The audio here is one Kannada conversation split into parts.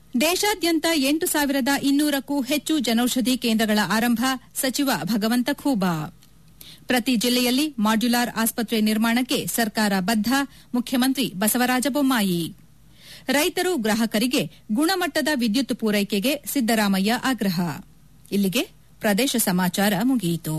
ದೇಶಾದ್ಯಂತ ಎಂಟು ಸಾವಿರದ ಇನ್ನೂರಕ್ಕೂ ಹೆಚ್ಚು ಜನೌಷಧಿ ಕೇಂದ್ರಗಳ ಆರಂಭ ಸಚಿವ ಭಗವಂತ ಖೂಬಾ ಪ್ರತಿ ಜಿಲ್ಲೆಯಲ್ಲಿ ಮಾಡ್ಯುಲಾರ್ ಆಸ್ಪತ್ರೆ ನಿರ್ಮಾಣಕ್ಕೆ ಸರ್ಕಾರ ಬದ್ಧ ಮುಖ್ಯಮಂತ್ರಿ ಬಸವರಾಜ ಬೊಮ್ಮಾಯಿ ರೈತರು ಗ್ರಾಹಕರಿಗೆ ಗುಣಮಟ್ಟದ ವಿದ್ಯುತ್ ಪೂರೈಕೆಗೆ ಸಿದ್ದರಾಮಯ್ಯ ಆಗ್ರಹ ಇಲ್ಲಿಗೆ ಪ್ರದೇಶ ಸಮಾಚಾರ ಮುಗಿಯಿತು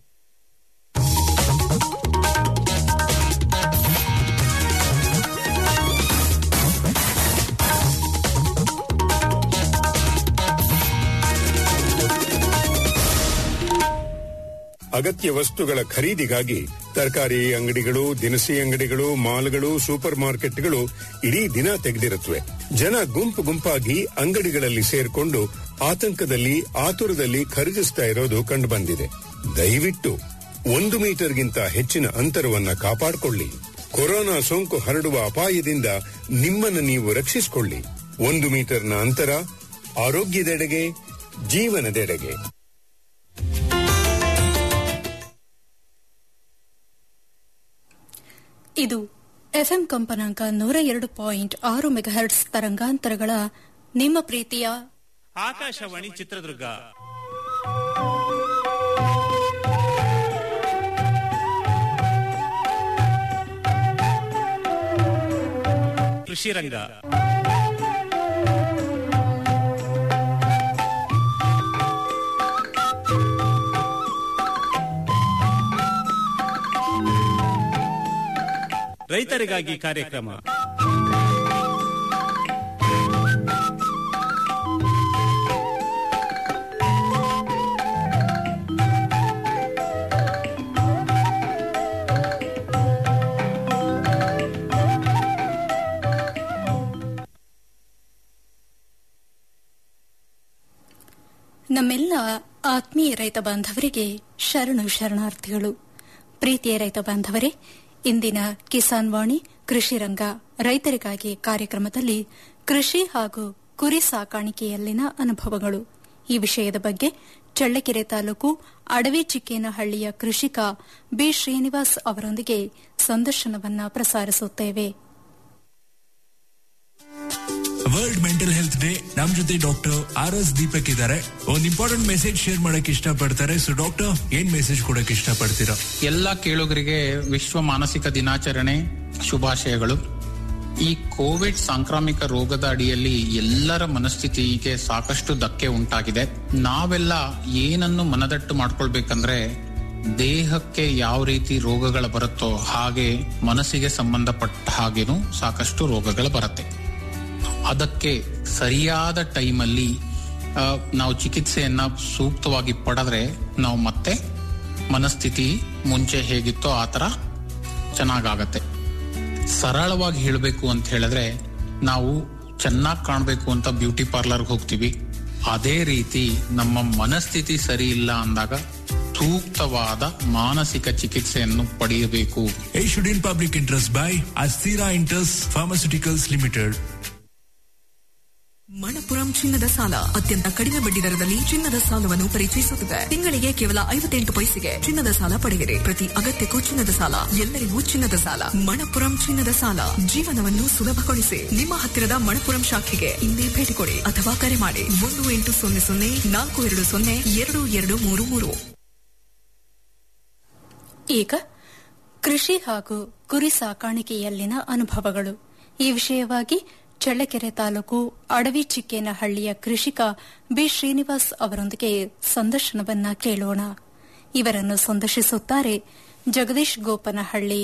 ಅಗತ್ಯ ವಸ್ತುಗಳ ಖರೀದಿಗಾಗಿ ತರಕಾರಿ ಅಂಗಡಿಗಳು ದಿನಸಿ ಅಂಗಡಿಗಳು ಮಾಲ್ಗಳು ಸೂಪರ್ ಮಾರ್ಕೆಟ್ಗಳು ಇಡೀ ದಿನ ತೆಗೆದಿರುತ್ತವೆ ಜನ ಗುಂಪು ಗುಂಪಾಗಿ ಅಂಗಡಿಗಳಲ್ಲಿ ಸೇರ್ಕೊಂಡು ಆತಂಕದಲ್ಲಿ ಆತುರದಲ್ಲಿ ಖರೀದಿಸ್ತಾ ಇರೋದು ಕಂಡುಬಂದಿದೆ ದಯವಿಟ್ಟು ಒಂದು ಮೀಟರ್ಗಿಂತ ಹೆಚ್ಚಿನ ಅಂತರವನ್ನ ಕಾಪಾಡಿಕೊಳ್ಳಿ ಕೊರೋನಾ ಸೋಂಕು ಹರಡುವ ಅಪಾಯದಿಂದ ನಿಮ್ಮನ್ನು ನೀವು ರಕ್ಷಿಸಿಕೊಳ್ಳಿ ಒಂದು ಮೀಟರ್ನ ಅಂತರ ಆರೋಗ್ಯದೆಡೆಗೆ ಜೀವನದೆಡೆಗೆ ಇದು ಎಫ್ಎಂ ಕಂಪನಾಂಕ ನೂರ ಎರಡು ಪಾಯಿಂಟ್ ಆರು ಮೆಗಾಹರ್ಟ್ಸ್ ತರಂಗಾಂತರಗಳ ನಿಮ್ಮ ಪ್ರೀತಿಯ ಆಕಾಶವಾಣಿ ಚಿತ್ರದುರ್ಗ ಕೃಷಿ ರಂಗ ರೈತರಿಗಾಗಿ ಕಾರ್ಯಕ್ರಮ ನಮ್ಮೆಲ್ಲ ಆತ್ಮೀಯ ರೈತ ಬಾಂಧವರಿಗೆ ಶರಣು ಶರಣಾರ್ಥಿಗಳು ಪ್ರೀತಿಯ ರೈತ ಬಾಂಧವರೇ ಇಂದಿನ ಕಿಸಾನ್ ವಾಣಿ ಕೃಷಿ ರಂಗ ರೈತರಿಗಾಗಿ ಕಾರ್ಯಕ್ರಮದಲ್ಲಿ ಕೃಷಿ ಹಾಗೂ ಕುರಿ ಸಾಕಾಣಿಕೆಯಲ್ಲಿನ ಅನುಭವಗಳು ಈ ವಿಷಯದ ಬಗ್ಗೆ ಚಳ್ಳಕೆರೆ ತಾಲೂಕು ಅಡವಿ ಚಿಕ್ಕೇನಹಳ್ಳಿಯ ಕೃಷಿಕ ಬಿ ಶ್ರೀನಿವಾಸ್ ಅವರೊಂದಿಗೆ ಸಂದರ್ಶನವನ್ನ ಪ್ರಸಾರಿಸುತ್ತೇವೆ ವರ್ಲ್ಡ್ ಮೆಂಟಲ್ ಹೆಲ್ತ್ ಡೇ ನಮ್ ಜೊತೆ ಡಾಕ್ಟರ್ ಆರ್ ಎಸ್ ದೀಪಕ್ ಇದ್ದಾರೆ ಒಂದ್ ಇಂಪಾರ್ಟೆಂಟ್ ಮೆಸೇಜ್ ಶೇರ್ ಮಾಡಕ್ ಇಷ್ಟ ಪಡ್ತಾರೆ ಸೊ ಡಾಕ್ಟರ್ ಏನ್ ಮೆಸೇಜ್ ಕೊಡಕ್ ಇಷ್ಟ ಪಡ್ತೀರಾ ಎಲ್ಲ ಕೇಳುಗರಿಗೆ ವಿಶ್ವ ಮಾನಸಿಕ ದಿನಾಚರಣೆ ಶುಭಾಶಯಗಳು ಈ ಕೋವಿಡ್ ಸಾಂಕ್ರಾಮಿಕ ರೋಗದ ಅಡಿಯಲ್ಲಿ ಎಲ್ಲರ ಮನಸ್ಥಿತಿಗೆ ಸಾಕಷ್ಟು ಧಕ್ಕೆ ಉಂಟಾಗಿದೆ ನಾವೆಲ್ಲ ಏನನ್ನು ಮನದಟ್ಟು ಮಾಡ್ಕೊಳ್ಬೇಕಂದ್ರೆ ದೇಹಕ್ಕೆ ಯಾವ ರೀತಿ ರೋಗಗಳು ಬರುತ್ತೋ ಹಾಗೆ ಮನಸ್ಸಿಗೆ ಸಂಬಂಧಪಟ್ಟ ಹಾಗೇನು ಸಾಕಷ್ಟು ರೋಗಗಳು ಬರುತ್ತೆ ಅದಕ್ಕೆ ಸರಿಯಾದ ಟೈಮಲ್ಲಿ ಆ, ನಾವು ಚಿಕಿತ್ಸೆಯನ್ನ ಸೂಕ್ತವಾಗಿ ಪಡೆದ್ರೆ ನಾವು ಮತ್ತೆ ಮನಸ್ಥಿತಿ ಮುಂಚೆ ಹೇಗಿತ್ತೋ ಆ ಥರ ಚೆನ್ನಾಗಾಗತ್ತೆ ಸರಳವಾಗಿ ಹೇಳಬೇಕು ಅಂತ ಹೇಳಿದ್ರೆ ನಾವು ಚೆನ್ನಾಗಿ ಕಾಣಬೇಕು ಅಂತ ಬ್ಯೂಟಿ ಪಾರ್ಲರ್ಗೆ ಹೋಗ್ತೀವಿ ಅದೇ ರೀತಿ ನಮ್ಮ ಮನಸ್ಥಿತಿ ಸರಿ ಇಲ್ಲ ಅಂದಾಗ ಸೂಕ್ತವಾದ ಮಾನಸಿಕ ಚಿಕಿತ್ಸೆಯನ್ನು ಪಡೆಯಬೇಕು issued in public interest by ಅಸ್ಥಿರಾ ಇಂಟರ್ಸ್ ಫಾರ್ಮಸ್ಯೂಟಿಕಲ್ಸ್ ಲಿಮಿಟೆಡ್ ಮಣಪುರಂ ಚಿನ್ನದ ಸಾಲ ಅತ್ಯಂತ ಕಡಿಮೆ ಬಡ್ಡಿ ದರದಲ್ಲಿ ಚಿನ್ನದ ಸಾಲವನ್ನು ಪರಿಚಯಿಸುತ್ತಿದೆ ತಿಂಗಳಿಗೆ ಕೇವಲ ಐವತ್ತೆಂಟು ಪೈಸೆಗೆ ಚಿನ್ನದ ಸಾಲ ಪಡೆಯಿರಿ ಪ್ರತಿ ಅಗತ್ಯಕ್ಕೂ ಚಿನ್ನದ ಸಾಲ ಎಲ್ಲರಿಗೂ ಚಿನ್ನದ ಸಾಲ ಮಣಪುರಂ ಚಿನ್ನದ ಸಾಲ ಜೀವನವನ್ನು ಸುಲಭಗೊಳಿಸಿ ನಿಮ್ಮ ಹತ್ತಿರದ ಮಣಪುರಂ ಶಾಖೆಗೆ ಇಂದೇ ಭೇಟಿ ಕೊಡಿ ಅಥವಾ ಕರೆ ಮಾಡಿ ಒಂದು ಎಂಟು ಸೊನ್ನೆ ಸೊನ್ನೆ ನಾಲ್ಕು ಎರಡು ಸೊನ್ನೆ ಎರಡು ಎರಡು ಮೂರು ಮೂರು ಈಗ ಕೃಷಿ ಹಾಗೂ ಕುರಿ ಸಾಕಾಣಿಕೆಯಲ್ಲಿನ ಅನುಭವಗಳು ಈ ವಿಷಯವಾಗಿ ಚಳ್ಳಕೆರೆ ತಾಲೂಕು ಅಡವಿ ಚಿಕ್ಕೇನಹಳ್ಳಿಯ ಕೃಷಿಕ ಬಿ ಶ್ರೀನಿವಾಸ್ ಅವರೊಂದಿಗೆ ಸಂದರ್ಶನವನ್ನ ಕೇಳೋಣ ಇವರನ್ನು ಸಂದರ್ಶಿಸುತ್ತಾರೆ ಜಗದೀಶ್ ಗೋಪನಹಳ್ಳಿ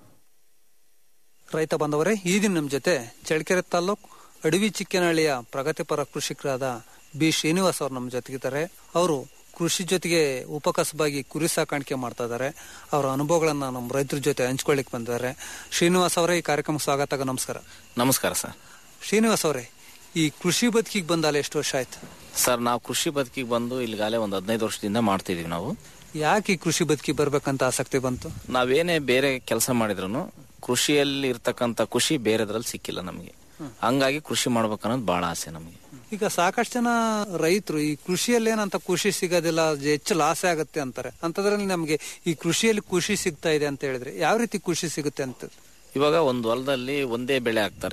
ರೈತ ಬಾಂಧವರೇ ಈ ದಿನ ನಮ್ಮ ಜೊತೆ ಚಳ್ಳಕೆರೆ ತಾಲೂಕ್ ಅಡವಿ ಚಿಕ್ಕನಹಳ್ಳಿಯ ಪ್ರಗತಿಪರ ಕೃಷಿಕರಾದ ಬಿ ಶ್ರೀನಿವಾಸ್ ಅವರು ನಮ್ಮ ಜೊತೆಗಿದ್ದಾರೆ ಅವರು ಕೃಷಿ ಜೊತೆಗೆ ಉಪಕಸಬಾಗಿ ಕುರಿ ಸಾಕಾಣಿಕೆ ಮಾಡ್ತಾ ಇದ್ದಾರೆ ಅವರ ಅನುಭವಗಳನ್ನ ನಮ್ಮ ರೈತರ ಜೊತೆ ಹಂಚ್ಕೊಳ್ಳಿಕ್ ಬಂದಿದ್ದಾರೆ ಶ್ರೀನಿವಾಸ್ ಅವರೇ ಈ ಕಾರ್ಯಕ್ರಮಕ್ಕೆ ಸ್ವಾಗತ ನಮಸ್ಕಾರ ನಮಸ್ಕಾರ ಸರ್ ಶ್ರೀನಿವಾಸ್ ಅವರೇ ಈ ಕೃಷಿ ಬದುಕಿಗೆ ಬಂದಾಲೆ ಎಷ್ಟು ವರ್ಷ ಆಯ್ತು ಸರ್ ನಾವು ಕೃಷಿ ಬದುಕಿಗೆ ಬಂದು ಇಲ್ಲಿಗಾಲೇ ಒಂದು ಹದಿನೈದು ವರ್ಷದಿಂದ ಮಾಡ್ತಿದೀವಿ ನಾವು ಯಾಕೆ ಈ ಕೃಷಿ ಬದುಕಿ ಬರ್ಬೇಕಂತ ಆಸಕ್ತಿ ಬಂತು ನಾವೇನೇ ಬೇರೆ ಕೆಲಸ ಮಾಡಿದ್ರು ಕೃಷಿಯಲ್ಲಿ ಇರ್ತಕ್ಕಂಥ ಖುಷಿ ಬೇರೆದ್ರಲ್ಲಿ ಸಿಕ್ಕಿಲ್ಲ ನಮಗೆ ಹಂಗಾಗಿ ಕೃಷಿ ಮಾಡ್ಬೇಕನ್ನೋದು ಬಹಳ ಆಸೆ ನಮಗೆ ಈಗ ಸಾಕಷ್ಟು ಜನ ರೈತರು ಈ ಕೃಷಿಯಲ್ಲಿ ಏನಂತ ಖುಷಿ ಸಿಗೋದಿಲ್ಲ ಅದು ಹೆಚ್ಚು ಲಾಸ್ ಆಗುತ್ತೆ ಅಂತಾರೆ ಅಂತದ್ರಲ್ಲಿ ನಮಗೆ ಈ ಕೃಷಿಯಲ್ಲಿ ಖುಷಿ ಸಿಗ್ತಾ ಇದೆ ಅಂತ ಹೇಳಿದ್ರೆ ಯಾವ ರೀತಿ ಖುಷಿ ಸಿಗುತ್ತೆ ಅಂತ ಇವಾಗ ಒಂದು ಹೊಲದಲ್ಲಿ ಒಂದೇ ಬೆಳೆ ಹಾಕ್ತಾರೆ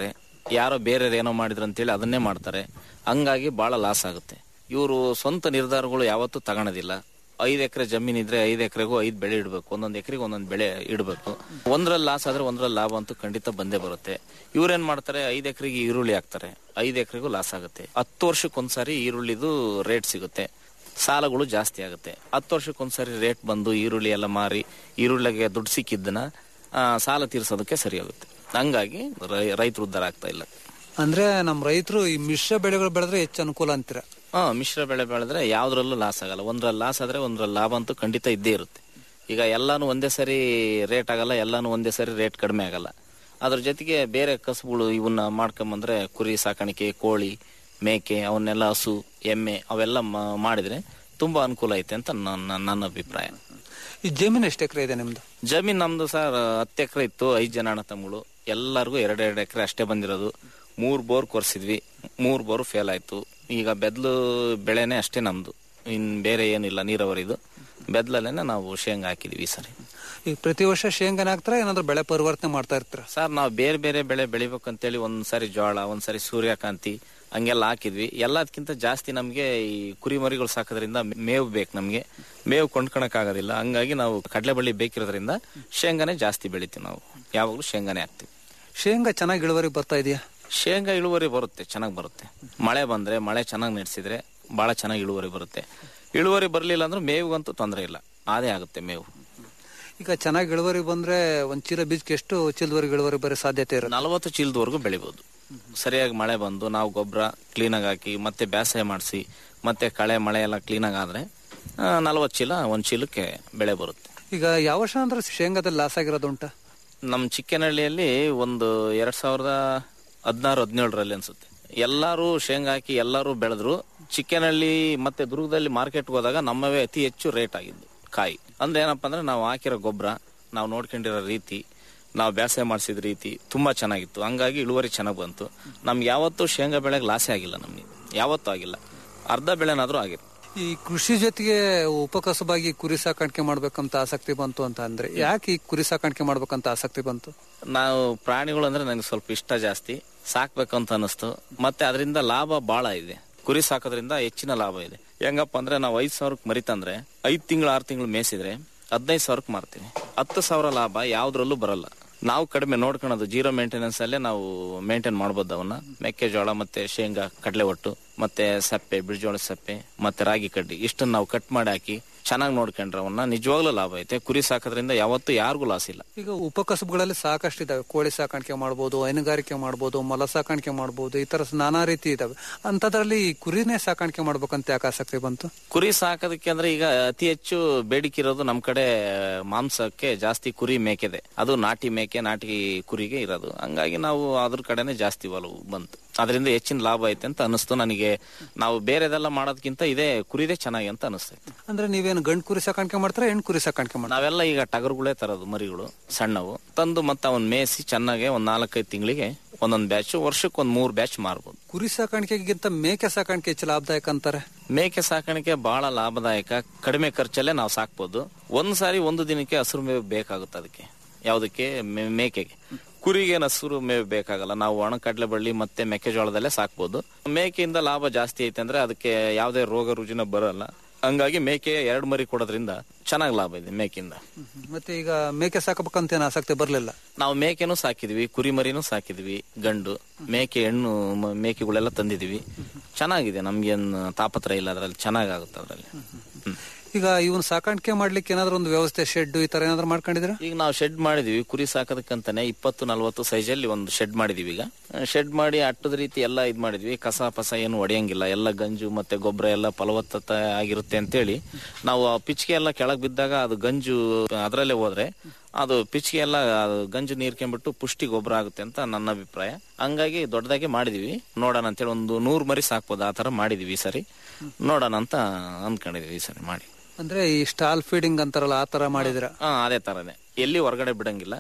ಯಾರೋ ಬೇರೆ ಏನೋ ಮಾಡಿದ್ರು ಅಂತೇಳಿ ಅದನ್ನೇ ಮಾಡ್ತಾರೆ ಹಂಗಾಗಿ ಬಹಳ ಲಾಸ್ ಆಗುತ್ತೆ ಇವರು ಸ್ವಂತ ನಿರ್ಧಾರಗಳು ಯಾವತ್ತೂ ತಗೊಳೋದಿಲ್ಲ ಐದ್ ಎಕರೆ ಜಮೀನ್ ಇದ್ರೆ ಐದ್ ಎಕರೆಗೂ ಐದ್ ಬೆಳೆ ಇಡಬೇಕು ಒಂದೊಂದ್ ಎಕರೆಗೆ ಒಂದೊಂದ್ ಬೆಳೆ ಇಡಬೇಕು ಒಂದ್ರಲ್ಲಿ ಲಾಸ್ ಆದ್ರೆ ಒಂದ್ರಲ್ಲಿ ಲಾಭ ಅಂತೂ ಖಂಡಿತ ಬಂದೇ ಬರುತ್ತೆ ಇವ್ರೇನ್ ಮಾಡ್ತಾರೆ ಐದ್ ಎಕರೆಗೆ ಈರುಳ್ಳಿ ಹಾಕ್ತಾರೆ ಐದ್ ಎಕರೆಗೂ ಲಾಸ್ ಆಗುತ್ತೆ ಹತ್ತು ವರ್ಷಕ್ಕೊಂದ್ಸಾರಿ ಈರುಳ್ಳಿದು ರೇಟ್ ಸಿಗುತ್ತೆ ಸಾಲಗಳು ಜಾಸ್ತಿ ಆಗುತ್ತೆ ಹತ್ತು ವರ್ಷಕ್ಕೊಂದ್ಸರಿ ರೇಟ್ ಬಂದು ಈರುಳ್ಳಿ ಎಲ್ಲ ಮಾರಿ ಈರುಳ್ಳಿಗೆ ದುಡ್ಡು ಸಿಕ್ಕಿದ್ದನ್ನ ಆ, ಸಾಲ ತೀರ್ಸೋದಕ್ಕೆ ಸರಿ ಆಗುತ್ತೆ ಹಂಗಾಗಿ ರೈ- ರೈತರು ಉದ್ಧಾರ ಆಗ್ತಾ ಇಲ್ಲ ಅಂದ್ರೆ ನಮ್ ರೈತರು ಈ ಮಿಶ್ರ ಬೆಳೆಗಳು ಬೆಳೆದ್ರೆ ಹೆಚ್ಚು ಅನುಕೂಲ ಅಂತೀರ ಹಾ ಮಿಶ್ರ ಬೆಳೆ ಬೆಳೆದ್ರೆ ಯಾವ್ದ್ರಲ್ಲೂ ಲಾಸ್ ಆಗಲ್ಲ ಒಂದ್ರಲ್ಲಿ ಲಾಸ್ ಆದ್ರೆ ಒಂದ್ರಲ್ಲಿ ಲಾಭ ಅಂತೂ ಖಂಡಿತ ಇದ್ದೇ ಇರುತ್ತೆ ಈಗ ಎಲ್ಲಾನು ಒಂದೇ ಸರಿ ರೇಟ್ ಆಗಲ್ಲ ಎಲ್ಲಾನು ಒಂದೇ ಸರಿ ರೇಟ್ ಕಡಿಮೆ ಆಗಲ್ಲ ಅದ್ರ ಜೊತೆಗೆ ಬೇರೆ ಕಸುಬುಗಳು ಇವನ್ನ ಮಾಡ್ಕೊಂಬಂದ್ರೆ ಕುರಿ ಸಾಕಾಣಿಕೆ ಕೋಳಿ ಮೇಕೆ ಅವನ್ನೆಲ್ಲ ಹಸು ಎಮ್ಮೆ ಅವೆಲ್ಲ ಮ- ಮಾಡಿದ್ರೆ ತುಂಬಾ ಅನುಕೂಲ ಐತೆ ಅಂತ ನನ್ನ ನನ್ನ ಅಭಿಪ್ರಾಯ ಈ ಜಮೀನು ಎಷ್ಟು ಎಕರೆ ಇದೆ ನಿಮ್ದು ಜಮೀನ್ ನಮ್ದು ಸರ್ ಹತ್ತು ಎಕರೆ ಇತ್ತು ಐದು ಜನ ಅಣ್ಣ ತಮ್ಮಗಳು ಎಲ್ಲರಿಗೂ ಎರಡೆರಡು ಎಕರೆ ಅಷ್ಟೇ ಬಂದಿರೋದು ಮೂರ್ ಬೋರ್ ಕೊರ್ಸಿದ್ವಿ ಮೂರ್ ಬೋರ್ ಫೇಲ್ ಆಯ್ತು ಈಗ ಬೆದ್ಲು ಬೆಳೆನೆ ಅಷ್ಟೇ ನಮ್ದು ಇನ್ ಬೇರೆ ಏನಿಲ್ಲ ನೀರಾವರಿದು ಬೆದ್ಲಲ್ಲೇನೆ ನಾವು ಶೇಂಗಾ ಹಾಕಿದ್ವಿ ಈ ಸರಿ ಈಗ ಪ್ರತಿ ವರ್ಷ ಶೇಂಗಾನ ಹಾಕ್ತಾರ ಏನಾದ್ರು ಬೆಳೆ ಪರಿವರ್ತನೆ ಮಾಡ್ತಾ ಇರ್ತೀರ ಸರ್ ನಾವು ಬೇರೆ ಬೇರೆ ಬೆಳೆ ಬೆಳಿಬೇಕಂತೇಳಿ ಒಂದ್ಸರಿ ಜೋಳ ಒಂದ್ಸರಿ ಸೂರ್ಯಕಾಂತಿ ಹಂಗೆಲ್ಲ ಹಾಕಿದ್ವಿ ಎಲ್ಲದಕ್ಕಿಂತ ಜಾಸ್ತಿ ನಮ್ಗೆ ಈ ಕುರಿ ಮರಿಗಳು ಸಾಕೋದ್ರಿಂದ ಮೇವು ಬೇಕು ನಮ್ಗೆ ಮೇವು ಕೊಂಡ್ಕೊಳಕ್ ಆಗೋದಿಲ್ಲ ಹಂಗಾಗಿ ನಾವು ಕಡಲೆ ಬಳ್ಳಿ ಬೇಕಿರೋದ್ರಿಂದ ಶೇಂಗಾನೆ ಜಾಸ್ತಿ ಬೆಳಿತೀವಿ ನಾವು ಯಾವಾಗಲೂ ಶೇಂಗಾನೆ ಹಾಕ್ತಿವಿ ಶೇಂಗಾ ಚೆನ್ನಾಗಿ ಇಳುವರಿ ಬರ್ತಾ ಇದೆಯಾ ಶೇಂಗಾ ಇಳುವರಿ ಬರುತ್ತೆ ಚೆನ್ನಾಗಿ ಬರುತ್ತೆ ಮಳೆ ಬಂದ್ರೆ ಮಳೆ ಚೆನ್ನಾಗಿ ನಡೆಸಿದ್ರೆ ಬಹಳ ಚೆನ್ನಾಗಿ ಇಳುವರಿ ಬರುತ್ತೆ ಇಳುವರಿ ಬರಲಿಲ್ಲ ಅಂದ್ರೆ ಮೇವಿಗಂತೂ ತೊಂದರೆ ಇಲ್ಲ ಅದೇ ಆಗುತ್ತೆ ಮೇವು ಈಗ ಚೆನ್ನಾಗಿ ಇಳುವರಿ ಬಂದ್ರೆ ಒಂದ್ ಚೀಲ ಬೀಜಕ್ಕೆ ಎಷ್ಟು ಚೀಲದವರೆಗೆ ಇಳುವರಿ ಬರೋ ಸಾಧ್ಯತೆ ಇರುತ್ತೆ ನಲವತ್ತು ಚೀಲದವರೆಗೂ ಬೆಳಿಬಹುದು ಸರಿಯಾಗಿ ಮಳೆ ಬಂದು ನಾವು ಗೊಬ್ಬರ ಕ್ಲೀನಾಗಿ ಹಾಕಿ ಮತ್ತೆ ಬೇಸಾಯ ಮಾಡಿಸಿ ಮತ್ತೆ ಕಳೆ ಮಳೆ ಎಲ್ಲ ಕ್ಲೀನಾಗಿ ಆದ್ರೆ ನಲವತ್ತು ಚೀಲ ಒಂದ್ ಚೀಲಕ್ಕೆ ಬೆಳೆ ಬರುತ್ತೆ ಈಗ ಯಾವ ವರ್ಷ ಅಂದ್ರೆ ಶೇಂಗಾದಲ್ಲಿ ಲಾಸ್ ಆಗಿರೋದು ಉಂಟಾ ನಮ್ಮ ಚಿಕ್ಕನಹಳ್ಳಿಯಲ್ಲಿ ಒಂದು ಎರಡ್ ಸಾವಿರದ ಹದಿನಾರು ಹದಿನೇಳರಲ್ಲಿ ಅನ್ಸುತ್ತೆ ಎಲ್ಲಾರು ಶೇಂಗಾ ಹಾಕಿ ಎಲ್ಲಾರು ಬೆಳೆದ್ರು ಚಿಕ್ಕನಹಳ್ಳಿ ಮತ್ತೆ ದುರ್ಗದಲ್ಲಿ ಮಾರ್ಕೆಟ್ಗೆ ಹೋದಾಗ ನಮ್ಮವೇ ಅತಿ ಹೆಚ್ಚು ರೇಟ್ ಆಗಿದ್ದು ಕಾಯಿ ಅಂದ್ರೆ ಏನಪ್ಪಾ ಅಂದ್ರೆ ನಾವು ಹಾಕಿರೋ ಗೊಬ್ಬರ ನಾವು ನೋಡ್ಕೊಂಡಿರೋ ರೀತಿ ನಾವು ಬೇಸಾಯ ಮಾಡಿಸಿದ ರೀತಿ ತುಂಬಾ ಚೆನ್ನಾಗಿತ್ತು ಹಂಗಾಗಿ ಇಳುವರಿ ಚೆನ್ನಾಗಿ ಬಂತು ನಮ್ಗೆ ಯಾವತ್ತೂ ಶೇಂಗಾ ಬೆಳೆಗೆ ಲಾಸೇ ಆಗಿಲ್ಲ ನಮ್ಗೆ ಯಾವತ್ತೂ ಆಗಿಲ್ಲ ಅರ್ಧ ಬೆಳೆನಾದ್ರೂ ಆಗಿತ್ತು ಈ ಕೃಷಿ ಜೊತೆಗೆ ಉಪಕಸಬಾಗಿ ಕುರಿ ಸಾಕಾಣಿಕೆ ಮಾಡ್ಬೇಕಂತ ಆಸಕ್ತಿ ಬಂತು ಅಂತ ಅಂದ್ರೆ ಯಾಕೆ ಈ ಕುರಿ ಸಾಕಾಣಿಕೆ ಮಾಡ್ಬೇಕಂತ ಆಸಕ್ತಿ ಬಂತು ನಾವು ಪ್ರಾಣಿಗಳು ಅಂದ್ರೆ ನನಗೆ ಸ್ವಲ್ಪ ಇಷ್ಟ ಜಾಸ್ತಿ ಸಾಕ್ಬೇಕಂತ ಅನಿಸ್ತು ಮತ್ತೆ ಅದರಿಂದ ಲಾಭ ಬಹಳ ಇದೆ ಕುರಿ ಸಾಕೋದ್ರಿಂದ ಹೆಚ್ಚಿನ ಲಾಭ ಇದೆ ಹೆಂಗಪ್ಪ ಅಂದ್ರೆ ನಾವು ಐದ್ ಸಾವಿರಕ್ಕೆ ಮರಿತಂದ್ರೆ ಐದ್ ತಿಂಗಳು ಆರು ತಿಂಗಳು ಮೇಯಿಸಿದ್ರೆ ಹದಿನೈದು ಸಾವಿರಕ್ಕೆ ಮಾರ್ತೀವಿ ಹತ್ತು ಸಾವಿರ ಲಾಭ ಯಾವ್ದ್ರಲ್ಲೂ ಬರಲ್ಲ ನಾವು ಕಡಿಮೆ ನೋಡ್ಕೊಳೋದು ಜೀರೋ ಮೇಂಟೆನೆನ್ಸ್ ಅಲ್ಲೇ ನಾವು ಮೇಂಟೈನ್ ಮಾಡ್ಬೋದು ಅವನ್ನ ಮೆಕ್ಕೆಜೋಳ ಮತ್ತೆ ಶೇಂಗಾ ಕಡಲೆ ಒಟ್ಟು ಮತ್ತೆ ಸಪ್ಪೆ ಬಿಳಿಜೋಳ ಸಪ್ಪೆ ಮತ್ತೆ ರಾಗಿ ಕಡ್ಡಿ ಇಷ್ಟನ್ನ ನಾವು ಕಟ್ ಮಾಡಿ ಹಾಕಿ ಚೆನ್ನಾಗಿ ನೋಡ್ಕೊಂಡ್ರೆ ಅವನ್ನ ನಿಜವಾಗ್ಲೂ ಲಾಭ ಐತೆ ಕುರಿ ಸಾಕೋದ್ರಿಂದ ಯಾವತ್ತೂ ಯಾರಿಗೂ ಲಾಸ್ ಇಲ್ಲ ಈಗ ಉಪಕಸಬುಗಳಲ್ಲಿ ಸಾಕಷ್ಟು ಇದಾವೆ ಕೋಳಿ ಸಾಕಾಣಿಕೆ ಮಾಡ್ಬೋದು ಹೈನುಗಾರಿಕೆ ಮಾಡ್ಬೋದು ಮೊಲ ಸಾಕಾಣಿಕೆ ಮಾಡ್ಬೋದು ಈ ತರ ನಾನಾ ರೀತಿ ಇದಾವೆ ಅಂತದ್ರಲ್ಲಿ ಈ ಕುರಿನೇ ಸಾಕಾಣಿಕೆ ಮಾಡ್ಬೇಕಂತ ಯಾಕೆ ಆಸಕ್ತಿ ಬಂತು ಕುರಿ ಸಾಕೋದಕ್ಕೆ ಅಂದ್ರೆ ಈಗ ಅತಿ ಹೆಚ್ಚು ಬೇಡಿಕೆ ಇರೋದು ನಮ್ ಕಡೆ ಮಾಂಸಕ್ಕೆ ಜಾಸ್ತಿ ಕುರಿ ಮೇಕೆದೆ ಅದು ನಾಟಿ ಮೇಕೆ ನಾಟಿ ಕುರಿಗೆ ಇರೋದು ಹಂಗಾಗಿ ನಾವು ಅದ್ರ ಕಡೆನೆ ಜಾಸ್ತಿ ಒಲವು ಬಂತು ಅದರಿಂದ ಹೆಚ್ಚಿನ ಲಾಭ ಐತೆ ಅಂತ ಅನಿಸ್ತು ನನಗೆ ನಾವು ಬೇರೆದೆಲ್ಲ ಮಾಡೋದಕ್ಕಿಂತ ಇದೇ ಕುರಿದೇ ಚೆನ್ನಾಗಿ ಅಂತ ಅನಿಸ್ತೈತೆ ಅಂದ್ರೆ ನೀವೇನು ಗಂಡು ಕುರಿ ಸಾಕಾಣಿಕೆ ಮಾಡ್ತಾರ ಹೆಣ್ಣು ಕುರಿ ಸಾಕಾಣಿಕೆ ಮಾಡ್ತಾರ ನಾವೆಲ್ಲ ಈಗ ಟಗರುಗಳೇ ತರೋದು ಮರಿಗಳು ಸಣ್ಣವು ತಂದು ಮತ್ತೆ ಅವನ್ ಮೇಯಿಸಿ ಚೆನ್ನಾಗಿ ಒಂದ್ ನಾಲ್ಕೈದು ತಿಂಗಳಿಗೆ ಒಂದೊಂದ್ ಬ್ಯಾಚ್ ವರ್ಷಕ್ಕೆ ಒಂದ್ ಮೂರ್ ಬ್ಯಾಚ್ ಮಾರ್ಬೋದು ಕುರಿ ಸಾಕಾಣಿಕೆಗಿಂತ ಮೇಕೆ ಸಾಕಾಣಿಕೆ ಹೆಚ್ಚು ಲಾಭದಾಯಕ ಅಂತಾರೆ ಮೇಕೆ ಸಾಕಾಣಿಕೆ ಬಹಳ ಲಾಭದಾಯಕ ಕಡಿಮೆ ಖರ್ಚಲ್ಲೇ ನಾವು ಸಾಕ್ಬೋದು ಒಂದ್ ಸಾರಿ ಒಂದು ದಿನಕ್ಕೆ ಹಸಿರು ಮೇವು ಬೇಕಾಗುತ್ತೆ ಅದಕ್ಕೆ ಯಾವ್ದಕ್ಕೆ ಮೇ- ಮೇಕೆಗೆ ಕುರಿಗೆ ಹಸಿರು ಮೇವು ಬೇಕಾಗಲ್ಲ ನಾವು ಒಣ ಕಡಲೆ ಬಳ್ಳಿ ಮತ್ತೆ ಮೆಕ್ಕೆಜೋಳದಲ್ಲೇ ಸಾಕ್ಬೋದು ಮೇಕೆಯಿಂದ ಲಾಭ ಜಾಸ್ತಿ ಐತೆ ಅಂದ್ರೆ ಅದಕ್ಕೆ ಯಾವುದೇ ರೋಗ ರುಜಿನ ಬರಲ್ಲ ಹಂಗಾಗಿ ಮೇಕೆ ಎರಡು ಮರಿ ಕೊಡೋದ್ರಿಂದ ಚೆನ್ನಾಗಿ ಲಾಭ ಇದೆ ಮೇಕೆಯಿಂದ ಮತ್ತೆ ಈಗ ಮೇಕೆ ಸಾಕಬೇಕಂತ ಏನು ಆಸಕ್ತಿ ಬರ್ಲಿಲ್ಲ ನಾವು ಮೇಕೆನೂ ಸಾಕಿದ್ವಿ ಕುರಿ ಮರಿನೂ ಸಾಕಿದ್ವಿ ಗಂಡು ಮೇಕೆ ಹೆಣ್ಣು ಮ- ಮೇಕೆಗಳೆಲ್ಲ ತಂದಿದೀವಿ ಚೆನ್ನಾಗಿದೆ ನಮ್ಗೇನು ತಾಪತ್ರ ಇಲ್ಲ ಅದ್ರಲ್ಲಿ ಚೆನ್ನಾಗಾಗುತ್ತೆ ಅದ್ರಲ್ಲಿ ಹ್ಮ್. ಈಗ ಇವನ್ ಸಾಕಾಣಿಕೆ ಮಾಡ್ಲಿಕ್ಕೆ ಏನಾದ್ರು ಒಂದು ವ್ಯವಸ್ಥೆ ಶೆಡ್ ಈ ತರ ಏನಾದ್ರು ಮಾಡ್ಕೊಂಡಿದ್ರ ಈಗ ನಾವು ಶೆಡ್ ಮಾಡಿದೀವಿ ಕುರಿ ಸಾಕೋದಕ್ಕಂತಾನೆ ಇಪ್ಪತ್ತು ನಲ್ವತ್ತು ಸೈಜಲ್ಲಿ ಒಂದು ಶೆಡ್ ಮಾಡಿದೀವಿ ಈಗ ಶೆಡ್ ಮಾಡಿ ಅಟ್ಟದ ರೀತಿ ಎಲ್ಲ ಇದ್ ಮಾಡಿದ್ವಿ ಕಸ ಪಸ ಏನು ಒಡೆಯಂಗಿಲ್ಲ ಎಲ್ಲ ಗಂಜು ಮತ್ತೆ ಗೊಬ್ಬರ ಎಲ್ಲ ಫಲವತ್ತತೆ ಆಗಿರುತ್ತೆ ಅಂತೇಳಿ ನಾವು ಆ ಪಿಚ್ಕೆ ಎಲ್ಲ ಕೆಳಗ್ ಬಿದ್ದಾಗ ಅದು ಗಂಜು ಅದರಲ್ಲೇ ಹೋದ್ರೆ ಅದು ಪಿಚ್ಕೆ ಎಲ್ಲ ಅದು ಗಂಜು ನೀರ್ಕೊಂಡ್ಬಿಟ್ಟು ಪುಷ್ಟಿ ಗೊಬ್ಬರ ಆಗುತ್ತೆ ಅಂತ ನನ್ನ ಅಭಿಪ್ರಾಯ ಹಂಗಾಗಿ ದೊಡ್ಡದಾಗಿ ಮಾಡಿದೀವಿ ನೋಡೋಣ ಅಂತೇಳಿ ಒಂದು ನೂರ್ ಮರಿ ಸಾಕ್ಬೋದು ಆ ತರ ಮಾಡಿದೀವಿ ಈ ಸರಿ ನೋಡೋಣ ಅಂತ ಅನ್ಕೊಂಡಿದೀವಿ ಈ ಸರಿ ಮಾಡಿ ಅಂದ್ರೆ ಈ ಸ್ಟಾಲ್ ಫೀಡಿಂಗ್ ಅಂತಾರಲ್ಲ ಆ ತರ ಮಾಡಿದ್ರ ಹಾ ಅದೇ ತರನೇ ಎಲ್ಲಿ ಹೊರಗಡೆ ಬಿಡಂಗಿಲ್ಲ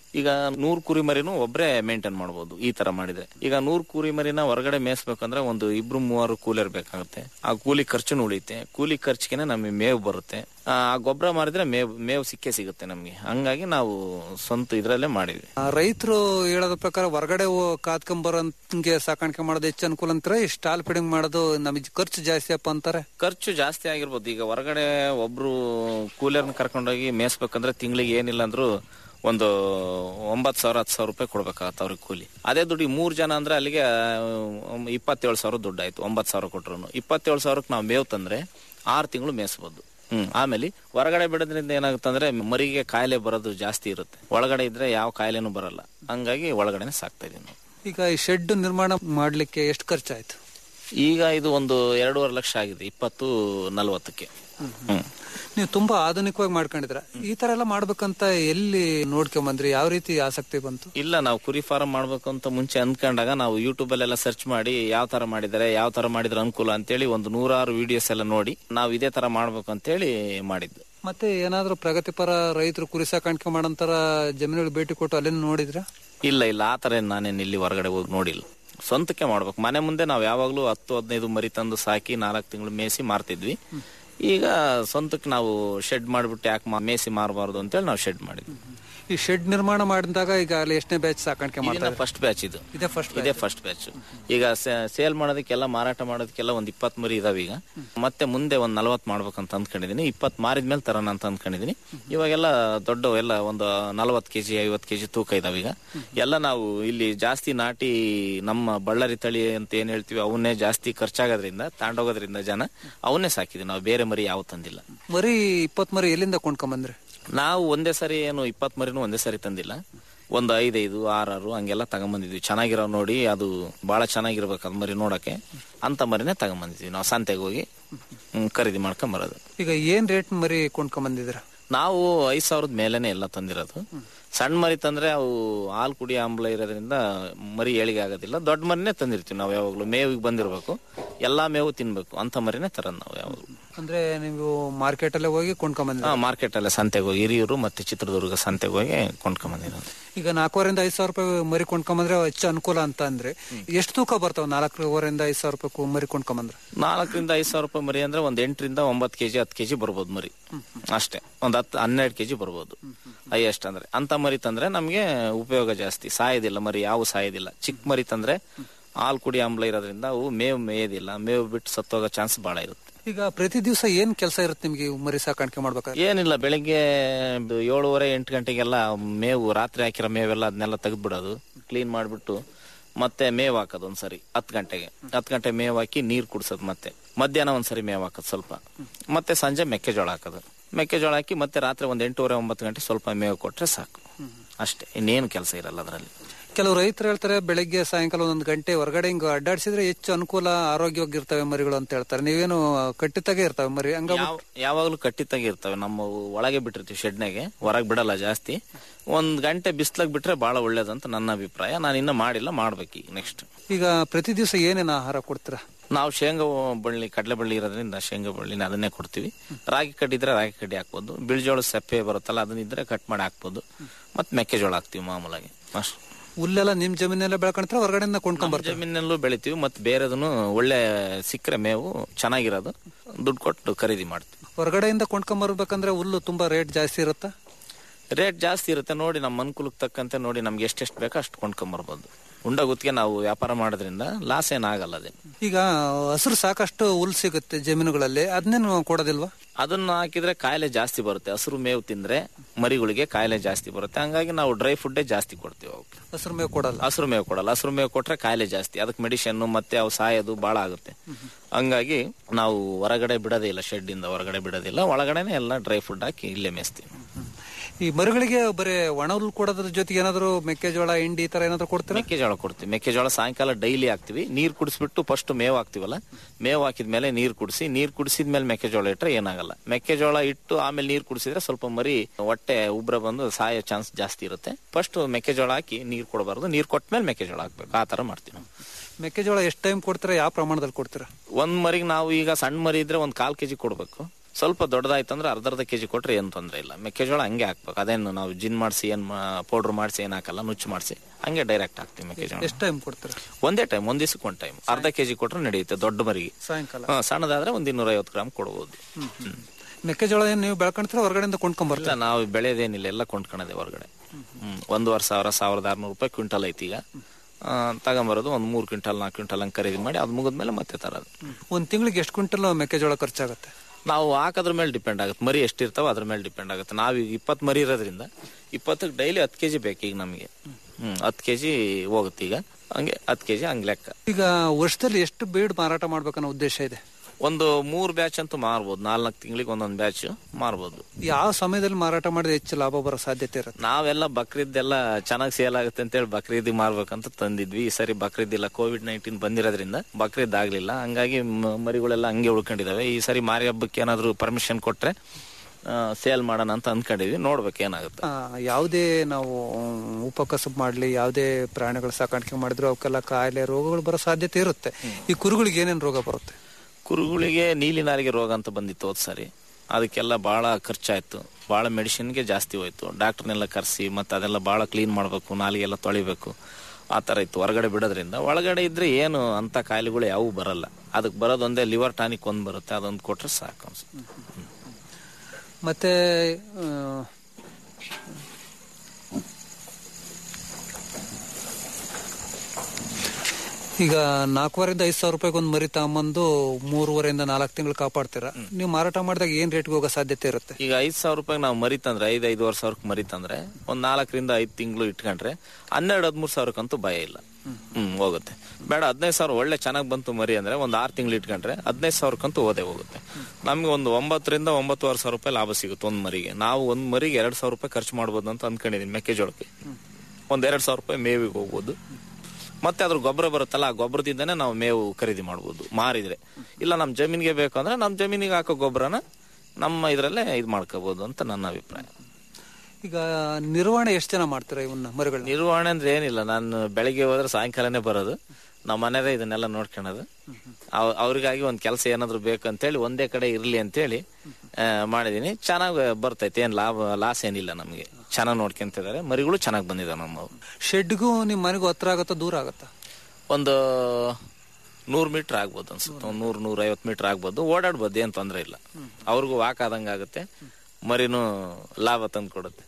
ಈಗ ನೂರ್ ಕುರಿ ಮರಿನೂ ಒಬ್ರೇ ಮೇಂಟೈನ್ ಮಾಡ್ಬೋದು ಈ ತರ ಮಾಡಿದ್ರೆ ಈಗ ನೂರ್ ಕುರಿ ಮರಿನ ಹೊರಗಡೆ ಮೇಯಿಸ್ಬೇಕಂದ್ರೆ ಒಂದು ಇಬ್ರು ಮೂವರು ಕೂಲಿಯರ್ ಬೇಕಾಗುತ್ತೆ ಆ ಕೂಲಿ ಖರ್ಚುನು ಉಳಿಯುತ್ತೆ ಕೂಲಿ ಖರ್ಚಿಗೆನೆ ನಮಗೆ ಮೇವು ಬರುತ್ತೆ ಆ ಗೊಬ್ಬರ ಮಾರಿದ್ರೆ ಮೇವು ಮೇವು ಸಿಕ್ಕೇ ಸಿಗುತ್ತೆ ನಮ್ಗೆ ಹಂಗಾಗಿ ನಾವು ಸ್ವಂತ ಇದ್ರಲ್ಲೇ ಮಾಡಿದ್ವಿ ರೈತರು ಹೇಳೋದ ಪ್ರಕಾರ ಹೊರಗಡೆ ಕಾತ್ಕೊಂಬರಂಗೆ ಸಾಕಾಣಿಕೆ ಮಾಡೋದು ಹೆಚ್ಚು ಅನುಕೂಲ ಅಂತಾರೆ ಈ ಸ್ಟಾಲ್ ಫೀಡಿಂಗ್ ಮಾಡೋದು ನಮಗೆ ಖರ್ಚು ಜಾಸ್ತಿ ಅಪ್ಪ ಅಂತಾರೆ ಖರ್ಚು ಜಾಸ್ತಿ ಆಗಿರ್ಬೋದು ಈಗ ಹೊರಗಡೆ ಒಬ್ರು ಕೂಲಿಯರ್ನ ಕರ್ಕೊಂಡೋಗಿ ಮೇಯಿಸ್ಬೇಕಂದ್ರೆ ತಿಂಗಳಿಗೆ ಏನಿಲ್ಲ ಅಂದ್ರೂ ಒಂದು ಒಂಬತ್ತು ಸಾವಿರ ಹತ್ತು ಸಾವಿರ ರೂಪಾಯಿ ಕೊಡ್ಬೇಕಾಗತ್ತೆ ಅವ್ರಿಗೆ ಕೂಲಿ ಅದೇ ದುಡ್ಡು ಈ ಮೂರ್ ಜನ ಅಂದ್ರೆ ಅಲ್ಲಿಗೆ ಇಪ್ಪತ್ತೇಳು ಸಾವಿರ ದುಡ್ಡು ಆಯ್ತು ಒಂಬತ್ತು ಸಾವಿರ ಕೊಟ್ರು ಇಪ್ಪತ್ತೇಳು ಸಾವಿರಕ್ಕೆ ನಾವು ಮೇವು ತಂದ್ರೆ ಆರು ತಿಂಗಳು ಮೇಯಿಸ್ಬೋದು ಹ್ಮ್ ಆಮೇಲೆ ಹೊರಗಡೆ ಬಿಡೋದ್ರಿಂದ ಏನಾಗುತ್ತೆ ಅಂದ್ರೆ ಮರಿಗೆ ಕಾಯಿಲೆ ಬರೋದು ಜಾಸ್ತಿ ಇರುತ್ತೆ ಒಳಗಡೆ ಇದ್ರೆ ಯಾವ ಕಾಯಿಲೆನೂ ಬರಲ್ಲ ಹಂಗಾಗಿ ಒಳಗಡೆನೆ ಸಾಕ್ತಾ ಇದೀವಿ ನಾವು ಈಗ ಈ ಶೆಡ್ ನಿರ್ಮಾಣ ಮಾಡ್ಲಿಕ್ಕೆ ಎಷ್ಟು ಖರ್ಚಾಯ್ತು ಈಗ ಇದು ಒಂದು ಎರಡೂವರೆ ಲಕ್ಷ ಆಗಿದೆ ಇಪ್ಪತ್ತು ನಲ್ವತ್ತಕ್ಕೆ ಹ್ಮ್ ನೀವು ತುಂಬಾ ಆಧುನಿಕವಾಗಿ ಮಾಡ್ಕೊಂಡಿದ್ರ ಈ ತರ ಎಲ್ಲ ಮಾಡ್ಬೇಕಂತ ಎಲ್ಲಿ ನೋಡ್ಕೊಂಬಂದ್ರಿ ಯಾವ ರೀತಿ ಆಸಕ್ತಿ ಬಂತು ಇಲ್ಲ ನಾವು ಕುರಿ ಫಾರಂ ಮಾಡ್ಬೇಕು ಅಂತ ಮುಂಚೆ ಅಂದ್ಕೊಂಡಾಗ ನಾವು ಯೂಟ್ಯೂಬ್ ಅಲ್ಲೆಲ್ಲ ಸರ್ಚ್ ಮಾಡಿ ಯಾವ ತರ ಮಾಡಿದ್ದಾರೆ ಯಾವ ತರ ಮಾಡಿದ್ರೆ ಅನುಕೂಲ ಅಂತೇಳಿ ಒಂದು ನೂರಾರು ವಿಡಿಯೋಸ್ ಎಲ್ಲ ನೋಡಿ ನಾವು ಇದೇ ತರ ಮಾಡ್ಬೇಕು ಅಂತೇಳಿ ಮಾಡಿದ್ದು ಮತ್ತೆ ಏನಾದ್ರೂ ಪ್ರಗತಿಪರ ರೈತರು ಕುರಿ ಸಾಕಾಣಿಕೆ ಮಾಡಂತರ ಜಮೀನುಗಳು ಭೇಟಿ ಕೊಟ್ಟು ಅಲ್ಲೇನು ನೋಡಿದ್ರ ಇಲ್ಲ ಇಲ್ಲ ಆ ತರ ನಾನೇನು ಇಲ್ಲಿ ಹೊರಗಡೆ ಹೋಗಿ ನೋಡಿಲ್ಲ ಸ್ವಂತಕ್ಕೆ ಮಾಡ್ಬೇಕು ಮನೆ ಮುಂದೆ ನಾವು ಯಾವಾಗ್ಲೂ ಹತ್ತು ಹದಿನೈದು ಮರಿ ತಂದು ಸಾಕಿ ನಾಲ್ಕು ತಿಂಗಳು ಮೇಯಿಸಿ ಮಾರ್ತಿದ್ವಿ ಈಗ ಸ್ವಂತಕ್ಕೆ ನಾವು ಶೆಡ್ ಮಾಡಿಬಿಟ್ಟು ಯಾಕೆ ಮೇಯಿಸಿ ಮಾರಬಾರ್ದು ಅಂತೇಳಿ ನಾವು ಶೆಡ್ ಮಾಡಿದ್ವಿ ಈ ಶೆಡ್ ನಿರ್ಮಾಣ ಮಾಡಿದಾಗ ಈಗ ಅಲ್ಲಿ ಎಷ್ಟನೇ ಬ್ಯಾಚ್ ಸಾಕಾಣಿಕೆ ಮಾಡ್ತಾರೆ ಫಸ್ಟ್ ಬ್ಯಾಚ್ ಇದು ಇದೇ ಫಸ್ಟ್ ಇದೇ ಫಸ್ಟ್ ಬ್ಯಾಚ್ ಈಗ ಸೇಲ್ ಮಾಡೋದಕ್ಕೆಲ್ಲ ಮಾರಾಟ ಮಾಡೋದಕ್ಕೆಲ್ಲ ಒಂದ್ ಇಪ್ಪತ್ ಮರಿ ಇದಾವ ಈಗ ಮತ್ತೆ ಮುಂದೆ ಒಂದ್ ನಲ್ವತ್ ಮಾಡ್ಬೇಕಂತ ಅಂದ್ಕೊಂಡಿದೀನಿ ಇಪ್ಪತ್ ಮಾರಿದ್ಮೇಲೆ ತರೋಣ ಅಂತ ಅಂದ್ಕೊಂಡಿದೀನಿ ಇವಾಗೆಲ್ಲ ದೊಡ್ಡ ಎಲ್ಲ ಒಂದು ನಲವತ್ ಕೆಜಿ ಐವತ್ ಕೆಜಿ ತೂಕ ಇದಾವ ಈಗ ಎಲ್ಲ ನಾವು ಇಲ್ಲಿ ಜಾಸ್ತಿ ನಾಟಿ ನಮ್ಮ ಬಳ್ಳಾರಿ ತಳಿ ಅಂತ ಏನ್ ಹೇಳ್ತೀವಿ ಅವನ್ನೇ ಜಾಸ್ತಿ ಖರ್ಚಾಗೋದ್ರಿಂದ ತಾಂಡೋಗೋದ್ರಿಂದ ಜನ ಅವನ್ನೇ ಸಾಕಿದ್ವಿ ನಾವು ಬೇರೆ ಮರಿ ಯಾವ ತಂದಿಲ್ಲ ಮರಿ ಇಪ್ಪತ್ ಮರಿ ಎಲ್ಲಿಂದ ಕೊಂಡ್ಕೊಂಬಂದ್ರಿ ನಾವು ಒಂದೇ ಸರಿ ಏನು ಇಪ್ಪತ್ ಮರಿನೂ ಒಂದೇ ಸರಿ ತಂದಿಲ್ಲ ಒಂದು ಐದೈದು ಆರಾರು ಹಂಗೆಲ್ಲ ತಗೊಂಬಂದಿದ್ವಿ ಚೆನ್ನಾಗಿರೋ ನೋಡಿ ಅದು ಬಹಳ ಚೆನ್ನಾಗಿರ್ಬೇಕು ಅದ್ ಮರಿ ನೋಡಕ್ಕೆ ಅಂತ ಮರಿನೇ ತಗೊಂಬಂದಿದ್ವಿ ನಾವು ಸಂತೆಗೆ ಹೋಗಿ ಹ್ಮ್, ಖರೀದಿ ಮಾಡ್ಕೊಂಡ್ ಬರೋದು ಈಗ ಏನ್ ರೇಟ್ ಮರಿ ಕೊಂಡ್ಕೊಂಬಂದಿದ್ರ ನಾವು ಐದ್ ಸಾವಿರದ ಮೇಲೆನೆ ಎಲ್ಲ ತಂದಿರೋದು ಸಣ್ಣ ಮರಿ ತಂದ್ರೆ ಅವು ಹಾಲು ಕುಡಿ ಆಂಬಲ ಇರೋದ್ರಿಂದ ಮರಿ ಏಳಿಗೆ ಆಗೋದಿಲ್ಲ ದೊಡ್ಡ ಮರಿನೇ ತಂದಿರ್ತೀವಿ ನಾವು ಯಾವಾಗ್ಲೂ ಮೇವಿಗೆ ಬಂದಿರ್ಬೇಕು ಎಲ್ಲಾ ಮೇವು ತಿನ್ಬೇಕು ಅಂತ ಮರಿನೇ ತರೋದು ನಾವು ಯಾವಾಗ್ಲೂ ಅಂದ್ರೆ ನೀವು ಮಾರ್ಕೆಟ್ ಅಲ್ಲೇ ಹೋಗಿ ಕೊಂಡ್ಕೊಂಬಂದ್ರಿ ಹಾ ಮಾರ್ಕೆಟ್ ಅಲ್ಲೇ ಸಂತೆಗೆ ಹೋಗಿ ಹಿರಿಯೂರು ಮತ್ತೆ ಚಿತ್ರದುರ್ಗ ಸಂತೆಗೆ ಹೋಗಿ ಕೊಂಡ್ಕೊಂಬಂದಿರೋದು ಈಗ ನಾಲ್ಕೂವರೆಯಿಂದ ಐದ್ ಸಾವಿರ ರೂಪಾಯಿ ಮರಿ ಕೊಂಡ್ಕೊಂಬಂದ್ರೆ ಹೆಚ್ಚು ಅನುಕೂಲ ಅಂತ ಅಂದ್ರೆ ಎಷ್ಟು ತೂಕ ಬರ್ತಾವ ನಾಲ್ಕೂವರೆಯಿಂದ ಐದ್ ಸಾವಿರ ರೂಪಾಯಿ ಮರಿ ಕೊಂಡ್ಕೊಂಬಂದ್ರೆ ನಾಲ್ಕರಿಂದ ಐದ್ ಸಾವಿರ ರೂಪಾಯಿ ಮರಿ ಅಂದ್ರೆ ಒಂದ್ ಎಂಟರಿಂದ ಒಂಬತ್ತು ಕೆಜಿ ಹತ್ತು ಕೆಜಿ ಬರ್ಬೋದು ಮರಿ ಅಷ್ಟೇ ಒಂದ್ ಹತ್ತು ಹನ್ನೆರಡು ಕೆಜಿ ಬರ್ಬೋದು ಹೈಯೆಸ್ಟ್ ಅಂದ್ರೆ ಅಂತ ಮರಿ ತಂದ್ರೆ ನಮ್ಗೆ ಉಪಯೋಗ ಜಾಸ್ತಿ ಸಾಯೋದಿಲ್ಲ ಮರಿ ಯಾವ ಸಾಯೋದಿಲ್ಲ ಚಿಕ್ಕ ಮರಿ ತಂದ್ರೆ ಹಾಲು ಕುಡಿ ಆಮ್ಲ ಇರೋದ್ರಿಂದ ಅವು ಮೇವು ಮೇಯೋದಿಲ್ಲ ಮೇವು ಬಿಟ್ಟು ಸತ್ತೋಗೋ ಚಾನ್ಸ್ ಬಹಳ ಇರುತ್ತೆ ಈಗ ಪ್ರತಿ ದಿವಸ ಏನ್ ಕೆಲಸ ಇರುತ್ತೆ ನಿಮ್ಗೆ ಇವು ಮರಿ ಸಾಕಾಣಿಕೆ ಮಾಡ್ಬೇಕಾದ್ರೆ ಏನಿಲ್ಲ ಬೆಳಿಗ್ಗೆ ಒಂದು ಏಳುವರೆ ಎಂಟು ಗಂಟೆಗೆಲ್ಲ ಮೇವು ರಾತ್ರಿ ಹಾಕಿರೋ ಮೇವೆಲ್ಲ ಅದನ್ನೆಲ್ಲ ತೆಗೆದ್ಬಿಡೋದು ಕ್ಲೀನ್ ಮಾಡಿಬಿಟ್ಟು ಮತ್ತೆ ಮೇವು ಹಾಕೋದು ಒಂದ್ಸರಿ ಹತ್ತು ಗಂಟೆಗೆ ಹತ್ತು ಗಂಟೆ ಮೇವು ಹಾಕಿ ನೀರು ಕುಡ್ಸೋದು ಮತ್ತೆ ಮಧ್ಯಾಹ್ನ ಒಂದ್ಸರಿ ಮೇವು ಹಾಕೋದು ಸ್ವಲ್ಪ ಮತ್ತೆ ಸಂಜೆ ಮೆಕ್ಕೆಜೋಳ ಹಾಕೋದು ಮೆಕ್ಕೆಜೋಳ ಹಾಕಿ ಮತ್ತೆ ರಾತ್ರಿ ಒಂದ್ ಎಂಟೂವರೆ ಒಂಬತ್ತು ಗಂಟೆ ಸ್ವಲ್ಪ ಮೇವು ಕೊಟ್ರೆ ಸಾಕು ಅಷ್ಟೇ ಇನ್ನೇನು ಕೆಲಸ ಇರಲ್ಲ ಅದರಲ್ಲಿ ಕೆಲವು ರೈತರು ಹೇಳ್ತಾರೆ ಬೆಳಗ್ಗೆ ಸಾಯಂಕಾಲ ಒಂದೊಂದು ಗಂಟೆ ಹೊರಗಡೆ ಹಿಂಗ ಅಡ್ಡಾಡ್ಸಿದ್ರೆ ಹೆಚ್ಚು ಅನುಕೂಲ ಆರೋಗ್ಯವಾಗಿರ್ತವೆ ಮರಿಗಳು ಅಂತ ಹೇಳ್ತಾರೆ ನೀವೇನು ಕಟ್ಟಿತಾಗೆ ಇರ್ತವೆ ಮರಿ ಹಂಗ ಯಾವ- ಯಾವಾಗ್ಲೂ ಕಟ್ಟಿತಾಗೆ ಇರ್ತವೆ ನಮ್ಮ ಒಳಗೆ ಬಿಟ್ಟಿರ್ತೀವಿ ಶೆಡ್ನಾಗೆ ಹೊರಗೆ ಬಿಡಲ್ಲ ಜಾಸ್ತಿ ಒಂದ್ ಗಂಟೆ ಬಿಸ್ಲಾಗ್ ಬಿಟ್ರೆ ಬಹಳ ಒಳ್ಳೇದಂತ ನನ್ನ ಅಭಿಪ್ರಾಯ ನಾನು ಇನ್ನ ಮಾಡಿಲ್ಲ ಮಾಡ್ಬೇಕು ಈಗ ನೆಕ್ಸ್ಟ್ ಈಗ ಪ್ರತಿ ದಿವಸ ಏನೇನು ಆಹಾರ ಕೊಡ್ತೀರಾ ನಾವು ಶೇಂಗಾ ಬಳ್ಳಿ ಕಡಲೆ ಬಳ್ಳಿ ಇರೋದ್ರಿಂದ ಶೇಂಗಾ ಬಳ್ಳಿನ ಅದನ್ನೇ ಕೊಡ್ತೀವಿ ರಾಗಿ ಕಡ್ಡಿ ಇದ್ರೆ ರಾಗಿ ಕಡ್ಡಿ ಹಾಕ್ಬೋದು ಬಿಳಿಜೋಳ ಸೆಪ್ಪೆ ಬರುತ್ತಲ್ಲ ಅದನ್ನಿದ್ರೆ ಕಟ್ ಮಾಡಿ ಹಾಕ್ಬೋದು ಮತ್ತೆ ಮೆಕ್ಕೆಜೋಳ ಹಾಕ್ತಿವಿ ಮಾಮೂಲಾಗಿ ಅಷ್ಟು ಹುಲ್ಲೆಲ್ಲ ನಿಮ್ ಜಮೀನೆಲ್ಲ ಬೆಳ್ಕೊಂಡ್ರೆ ಹೊರಗಡೆಯಿಂದ ಕೊಂಡ್ಕೊಂಡ್ ಬರ್ತಾರೆ ಜಮೀನಲ್ಲೂ ಬೆಳಿತೀವಿ ಮತ್ತೆ ಬೇರೆದನ್ನು ಒಳ್ಳೆ ಸಿಕ್ಕರೆ ಮೇವು ಚೆನ್ನಾಗಿರೋದು ದುಡ್ಡು ಕೊಟ್ಟು ಖರೀದಿ ಮಾಡ್ತೀವಿ ಹೊರಗಡೆಯಿಂದ ಕೊಂಡ್ಕೊಂಡ್ ಬರ್ಬೇಕಂದ್ರೆ ಹುಲ್ಲು ತುಂಬಾ ರೇಟ್ ಜಾಸ್ತಿ ಇರುತ್ತಾ ರೇಟ್ ಜಾಸ್ತಿ ಇರುತ್ತೆ ನೋಡಿ ನಮ್ಮ ಅನುಕೂಲಕ್ಕೆ ತಕ್ಕಂತೆ ನೋಡಿ ನಮ್ಗೆ ಎಷ್ಟೆಷ್ಟು ಬೇಕೋ ಅಷ್ಟು ಕೊಂಡ್ಕೊಂಬರ್ಬೋದು ಉಂಡ ಗುತ್ತಿಗೆ ನಾವು ವ್ಯಾಪಾರ ಮಾಡೋದ್ರಿಂದ ಲಾಸ್ ಏನಾಗಲ್ಲ ಅದೇ ಈಗ ಹಸಿರು ಸಾಕಷ್ಟು ಹುಲ್ ಸಿಗುತ್ತೆ ಜಮೀನುಗಳಲ್ಲಿ ಅದನ್ನೇನು ಕೊಡೋದಿಲ್ವಾ ಅದನ್ನ ಹಾಕಿದ್ರೆ ಕಾಯಿಲೆ ಜಾಸ್ತಿ ಬರುತ್ತೆ ಹಸಿರು ಮೇವು ತಿಂದ್ರೆ ಮರಿಗಳಿಗೆ ಕಾಯಿಲೆ ಜಾಸ್ತಿ ಬರುತ್ತೆ ಹಂಗಾಗಿ ನಾವು ಡ್ರೈ ಫುಡ್ಡೇ ಜಾಸ್ತಿ ಕೊಡ್ತೀವಿ ಅವಕ್ಕೆ ಹಸಿರು ಮೇವು ಕೊಡಲ್ಲ ಹಸಿರು ಮೇವು ಕೊಡಲ್ಲ ಹಸಿರು ಮೇವು ಕೊಟ್ರೆ ಕಾಯಿಲೆ ಜಾಸ್ತಿ ಅದಕ್ಕೆ ಮೆಡಿಸಿನ್ ಮತ್ತೆ ಅವು ಸಾಯೋದು ಬಹಳ ಆಗುತ್ತೆ ಹಂಗಾಗಿ ನಾವು ಹೊರಗಡೆ ಬಿಡೋದೇ ಇಲ್ಲ ಶೆಡ್ ಇಂದ ಹೊರಗಡೆ ಬಿಡೋದಿಲ್ಲ ಒಳಗಡೆನೆ ಎಲ್ಲ ಡ್ರೈ ಫುಡ್ ಹಾಕಿ ಇಲ್ಲೇ ಮೇಸ್ತೀವಿ ಈ ಮರಿಗಳಿಗೆ ಬರೀ ಒಣ ಹುಲ್ಲು ಕೊಡೋದ್ರ ಜೊತೆಗೆ ಏನಾದ್ರು ಮೆಕ್ಕೆಜೋಳ ಹಿಂಡಿ ಈ ತರ ಏನಾದ್ರು ಕೊಡ್ತೀರಾ ಮೆಕ್ಕೆಜೋಳ ಕೊಡ್ತೀವಿ ಮೆಕ್ಕೆಜೋಳ ಸಾಯಂಕಾಲ ಡೈಲಿ ಹಾಕ್ತಿವಿ ನೀರ್ ಕುಡಿಸ್ಬಿಟ್ಟು ಫಸ್ಟ್ ಮೇವು ಹಾಕ್ತಿವಲ್ಲ ಮೇವು ಹಾಕಿದ್ಮೇಲೆ ನೀರ್ ಕುಡಿಸಿ ನೀರ್ ಕುಡಿಸಿದ್ಮೇಲೆ ಮೆಕ್ಕೆಜೋಳ ಇಟ್ರೆ ಏನಾಗಲ್ಲ ಮೆಕ್ಕೆಜೋಳ ಇಟ್ಟು ಆಮೇಲೆ ನೀರ್ ಕುಡಿಸಿದ್ರೆ ಸ್ವಲ್ಪ ಮರಿ ಹೊಟ್ಟೆ ಉಬ್ರ ಬಂದು ಸಾಯೋ ಚಾನ್ಸ್ ಜಾಸ್ತಿ ಇರುತ್ತೆ ಫಸ್ಟ್ ಮೆಕ್ಕೆಜೋಳ ಹಾಕಿ ನೀರ್ ಕೊಡಬಾರ್ದು ನೀರ್ ಕೊಟ್ಮೇಲೆ ಮೆಕ್ಕೆಜೋಳ ಹಾಕ್ಬೇಕು ಆ ತರ ಮಾಡ್ತೀವಿ ನಾವು ಮೆಕ್ಕೆಜೋಳ ಎಷ್ಟು ಟೈಮ್ ಕೊಡ್ತೀರಾ ಯಾವ ಪ್ರಮಾಣದಲ್ಲಿ ಕೊಡ್ತೀರಾ ಒಂದ್ ಮರಿಗೆ ನಾವು ಈಗ ಸಣ್ಣ ಮರಿ ಇದ್ರೆ ಒಂದ್ ಕಾಲ್ ಕೆಜಿ ಕೊಡ್ಬೇಕು ಸ್ವಲ್ಪ ದೊಡ್ಡದಾಯ್ತಂದ್ರೆ ಅರ್ಧ ಅರ್ಧ ಕೆಜಿ ಕೊಟ್ರೆ ಏನು ತೊಂದರೆ ಇಲ್ಲ ಮೆಕ್ಕೆಜೋಳ ಹಂಗೆ ಹಾಕ್ಬೇಕು ಅದೇನು ನಾವು ಜಿನ್ ಮಾಡಿಸಿ ಏನು ಪೌಡರ್ ಮಾಡಿಸಿ ಏನು ಹಾಕಲ್ಲ ನುಚ್ಚು ಮಾಡಿಸಿ ಹಂಗೆ ಡೈರೆಕ್ಟ್ ಹಾಕ್ತೀವಿ ಮೆಕ್ಕೆಜೋಳ ಎಷ್ಟು ಟೈಮ್ ಕೊಡ್ತೀರಾ ಒಂದೇ ಟೈಮ್ ಒಂದ್ ದಿವಸಕ್ಕೆ ಒಂದು ಟೈಮ್ ಅರ್ಧ ಕೆಜಿ ಕೊಟ್ರೆ ನಡೆಯುತ್ತೆ ದೊಡ್ಡ ಮರಿಗೆ ಸಾಯಂಕಾಲ ಹಾ, ಸಣ್ಣದಾದ್ರೆ ಒಂದ್ ಇನ್ನೂರ ಐವತ್ತು ಗ್ರಾಮ್ ಕೊಡ್ಬೋದು ಹ್ಮ್. ಮೆಕ್ಕೆಜೋಳ ಏನ್ ನೀವು ಬೆಳ್ಕೊಂಡ್ತೀರಾ ಹೊರಗಡೆಯಿಂದ ಕೊಂಡ್ಕೊಂಡ್ ಇಲ್ಲ ನಾವು ಬೆಳೆಯೋದೇನಿಲ್ಲ ಎಲ್ಲ ಕೊಂಡ್ಕೊಳದೆ ಹೊರಗಡೆ ಹ್ಮ್ ಒಂದೂವರೆ ಸಾವಿರ ಸಾವಿರದ ಆರ್ನೂರು ರೂಪಾಯಿ ಕ್ವಿಂಟಲ್ ಐತಿ ಈಗ ಆ, ತಗೊಂಬರೋದು ಒಂದ್ ಮೂರ್ ಕ್ವಿಂಟಲ್ ನಾಲ್ಕು ಕ್ವಿಂಟಲ್ ಹಂಗೆ ಖರೀದಿ ಮಾಡಿ ಅದು ಮುಗಿದ್ಮೇಲೆ ಮತ್ತೆ ತರೋದು ಒಂದ್ ತಿಂಗಳಿಗೆ ಎಷ್ಟು ಕ್ವಿಂಟಲ್ ಮೆಕ್ಕೆಜೋಳ ಖರ್ಚಾಗುತ್ತೆ ನಾವು ಹಾಕೋದ್ರ ಮೇಲೆ ಡಿಪೆಂಡ್ ಆಗುತ್ತೆ ಮರಿ ಎಷ್ಟಿರ್ತಾವ ಅದ್ರ ಮೇಲೆ ಡಿಪೆಂಡ್ ಆಗುತ್ತೆ ನಾವೀಗ ಇಪ್ಪತ್ತು ಮರಿ ಇರೋದ್ರಿಂದ ಇಪ್ಪತ್ತಕ್ಕೆ ಡೈಲಿ ಹತ್ತು ಕೆಜಿ ಬೇಕು ಈಗ ನಮಗೆ ಹ್ಮ್ ಹತ್ತು ಕೆಜಿ ಹೋಗುತ್ತೆ ಈಗ ಹಂಗೆ ಹತ್ತು ಕೆಜಿ ಹಂಗೆ ಲೆಕ್ಕ ಈಗ ವರ್ಷದಲ್ಲಿ ಎಷ್ಟು ಬೀಡ್ ಮಾರಾಟ ಮಾಡ್ಬೇಕನ್ನೋ ಉದ್ದೇಶ ಇದೆ ಒಂದು ಮೂರು ಬ್ಯಾಚ್ ಅಂತೂ ಮಾರ್ಬೋದು ನಾಲ್ಕು ತಿಂಗಳಿಗೆ ಒಂದೊಂದು ಬ್ಯಾಚ್ ಮಾರ್ಬೋದು ಯಾವ ಸಮಯದಲ್ಲಿ ಮಾರಾಟ ಮಾಡಿದ್ರೆ ಹೆಚ್ಚು ಲಾಭ ಬರೋ ಸಾಧ್ಯತೆ ಇರುತ್ತೆ ನಾವೆಲ್ಲ ಬಕ್ರೀದ್ದೆಲ್ಲ ಚೆನ್ನಾಗಿ ಸೇಲ್ ಆಗುತ್ತೆ ಅಂತೇಳಿ ಬಕ್ರೀದಿಗೆ ಮಾರ್ಬೇಕಂತ ತಂದಿದ್ವಿ ಈ ಸರಿ ಬಕ್ರೀದ್ ಇಲ್ಲ ಕೋವಿಡ್ ನೈನ್ಟೀನ್ ಬಂದಿರೋದ್ರಿಂದ ಬಕ್ರೀದ್ ಆಗ್ಲಿಲ್ಲ ಹಂಗಾಗಿ ಮ- ಮರಿಗಳೆಲ್ಲ ಹಂಗೆ ಉಳ್ಕೊಂಡಿದಾವೆ ಈ ಸರಿ ಮಾರಿ ಹಬ್ಬಕ್ಕೆ ಏನಾದ್ರು ಪರ್ಮಿಷನ್ ಕೊಟ್ರೆ ಸೇಲ್ ಮಾಡೋಣ ಅಂತ ಅನ್ಕೊಂಡಿದ್ವಿ ನೋಡ್ಬೇಕು ಏನಾಗುತ್ತೆ ಆ, ಯಾವುದೇ ನಾವು ಉಪಕಸಬ್ ಮಾಡ್ಲಿ ಯಾವುದೇ ಪ್ರಾಣಿಗಳ ಸಾಕಾಣಿಕೆ ಮಾಡಿದ್ರು ಅವಕ್ಕೆಲ್ಲ ಕಾಯಿಲೆ ರೋಗಗಳು ಬರೋ ಸಾಧ್ಯತೆ ಇರುತ್ತೆ ಈ ಕುರುಗಳಿಗೆ ಏನೇನು ರೋಗ ಬರುತ್ತೆ ಕುರುಗಳಿಗೆ ನೀಲಿ ನಾಲಿಗೆ ರೋಗ ಅಂತ ಬಂದಿತ್ತು ಹೋದ್ ಸರಿ ಅದಕ್ಕೆಲ್ಲ ಬಹಳ ಖರ್ಚಾಯ್ತು ಬಹಳ ಮೆಡಿಸಿನ್ಗೆ ಜಾಸ್ತಿ ಹೋಯ್ತು ಡಾಕ್ಟರ್ನೆಲ್ಲ ಕರೆಸಿ ಮತ್ತೆ ಅದೆಲ್ಲ ಬಹಳ ಕ್ಲೀನ್ ಮಾಡಬೇಕು ನಾಲಿಗೆ ಎಲ್ಲ ತೊಳಿಬೇಕು ಆ ಥರ ಇತ್ತು ಹೊರಗಡೆ ಬಿಡೋದ್ರಿಂದ ಒಳಗಡೆ ಇದ್ರೆ ಏನು ಅಂತ ಕಾಯಿಲೆಗಳು ಯಾವುವು ಬರಲ್ಲ ಅದಕ್ಕೆ ಬರೋದೊಂದೇ ಲಿವರ್ ಟಾನಿಕ್ ಒಂದು ಬರುತ್ತೆ ಅದೊಂದು ಕೊಟ್ರೆ ಸಾಕು ಅನ್ಸುತ್ತೆ ಮತ್ತೆ ಆ, ಈಗ ನಾಲ್ಕೂವರೆಯಿಂದ ಐದು ಸಾವಿರ ರೂಪಾಯಿಗೆ ಒಂದು ಮರಿ ತಗೊಂಬಂದು ಮೂರುವರೆಯಿಂದ ನಾಲ್ಕು ತಿಂಗಳು ಕಾಪಾಡ್ತೀರಾ ನೀವು ಮಾರಾಟ ಮಾಡಿದಾಗ ಏನ್ ರೇಟ್ಗೆ ಹೋಗೋ ಸಾಧ್ಯತೆ ಇರುತ್ತೆ ಈಗ ಐದ್ ಸಾವಿರ ರೂಪಾಯಿ ನಾವು ಮರಿ ತಂದ್ರೆ ಐದ್ ಐದುವರೆ ಸಾವಿರಕ್ಕೆ ಮರಿ ತಂದ್ರೆ ಒಂದ್ ನಾಲ್ಕರಿಂದ ಐದ್ ತಿಂಗಳು ಇಟ್ಕೊಂಡ್ರೆ ಹನ್ನೆರಡು ಹದಿಮೂರು ಸಾವಿರಕ್ಕಂತೂ ಭಯ ಇಲ್ಲ ಹ್ಮ್ ಹೋಗುತ್ತೆ ಬೇಡ ಹದಿನೈದು ಸಾವಿರ ಒಳ್ಳೆ ಚೆನ್ನಾಗಿ ಬಂತು ಮರಿ ಅಂದ್ರೆ ಒಂದ್ ಆರು ತಿಂಗಳು ಇಟ್ಕೊಂಡ್ರೆ ಹದಿನೈದು ಸಾವಿರಕ್ಕಂತೂ ಓದೇ ಹೋಗುತ್ತೆ ನಮ್ಗೆ ಒಂದು ಒಂಬತ್ತರಿಂದ ಒಂಬತ್ತುವರೆ ಸಾವಿರ ರೂಪಾಯಿ ಲಾಭ ಸಿಗುತ್ತೆ ಒಂದ್ ಮರಿಗೆ ನಾವು ಒಂದ್ ಮರಿಗೆ ಎರಡ್ ಸಾವಿರ ರೂಪಾಯಿ ಖರ್ಚು ಮಾಡ್ಬೋದು ಅಂತ ಅನ್ಕೊಂಡಿದೀನಿ ಮೆಕ್ಕೆಜೋಳಕ್ಕೆ ಒಂದ್ ಎರಡ್ ಸಾವಿರ ರೂಪಾಯಿ ಮೇವಿಗೆ ಹೋಗ್ಬೋದು ಮತ್ತೆ ಅದ್ರ ಗೊಬ್ಬರ ಬರುತ್ತಲ್ಲ ಆ ಗೊಬ್ಬರದಿಂದನೇ ನಾವು ಮೇವು ಖರೀದಿ ಮಾಡ್ಬೋದು ಮಾರಿದ್ರೆ ಇಲ್ಲ ನಮ್ಮ ಜಮೀನಿಗೆ ಬೇಕು ಅಂದ್ರೆ ನಮ್ಮ ಜಮೀನಿಗೆ ಹಾಕೋ ಗೊಬ್ಬರನ ನಮ್ಮ ಇದರಲ್ಲೇ ಇದು ಮಾಡ್ಕೋಬಹುದು ಅಂತ ನನ್ನ ಅಭಿಪ್ರಾಯ ಈಗ ನಿರ್ವಹಣೆ ಎಷ್ಟು ಜನ ಮಾಡ್ತೀರಾ ಇವನ್ನ ಮರಿಗಳನ್ನ ನಿರ್ವಹಣೆ ಅಂದ್ರೆ ಏನಿಲ್ಲ ನಾನು ಬೆಳಿಗ್ಗೆ ಹೋದ್ರೆ ಸಾಯಂಕಾಲನೇ ಬರೋದು ನಮ್ಮ ಮನೆಯದೇ ಇದನ್ನೆಲ್ಲ ನೋಡ್ಕೊಳೋದು ಅವ್- ಅವ್ರಿಗಾಗಿ ಒಂದ್ ಕೆಲಸ ಏನಾದ್ರು ಬೇಕು ಅಂತೇಳಿ ಒಂದೇ ಕಡೆ ಇರ್ಲಿ ಅಂತೇಳಿ ಆ, ಮಾಡಿದೀನಿ ಚೆನ್ನಾಗಿ ಬರ್ತೈತೆ ಏನ್ ಲಾಭ ಲಾಸ್ ಏನಿಲ್ಲ ನಮಗೆ ಚೆನ್ನಾಗಿ ನೋಡ್ಕೊಂತಿದ್ದಾರೆ ಮರಿಗಳು ಚೆನ್ನಾಗಿ ಬಂದಿದಾವೆ ನಮ್ಮವು ಶೆಡ್ಗೂ ನಿಮ್ಮ ಮನೆಗೂ ಹತ್ರ ಆಗತ್ತಾ ದೂರ ಆಗತ್ತಾ ಒಂದು ನೂರ್ ಮೀಟರ್ ಆಗ್ಬೋದು ಅನ್ಸುತ್ತೆ ಒಂದ್ ನೂರ್ ನೂರ ಐವತ್ ಮೀಟರ್ ಆಗ್ಬೋದು ಓಡಾಡ್ಬೋದು ಏನ್ ತೊಂದ್ರೆ ಇಲ್ಲ ಅವ್ರಿಗೂ ವಾಕ್ ಆದಂಗ ಆಗುತ್ತೆ ಮರಿನೂ ಲಾಭ ತಂದು ಕೊಡುತ್ತೆ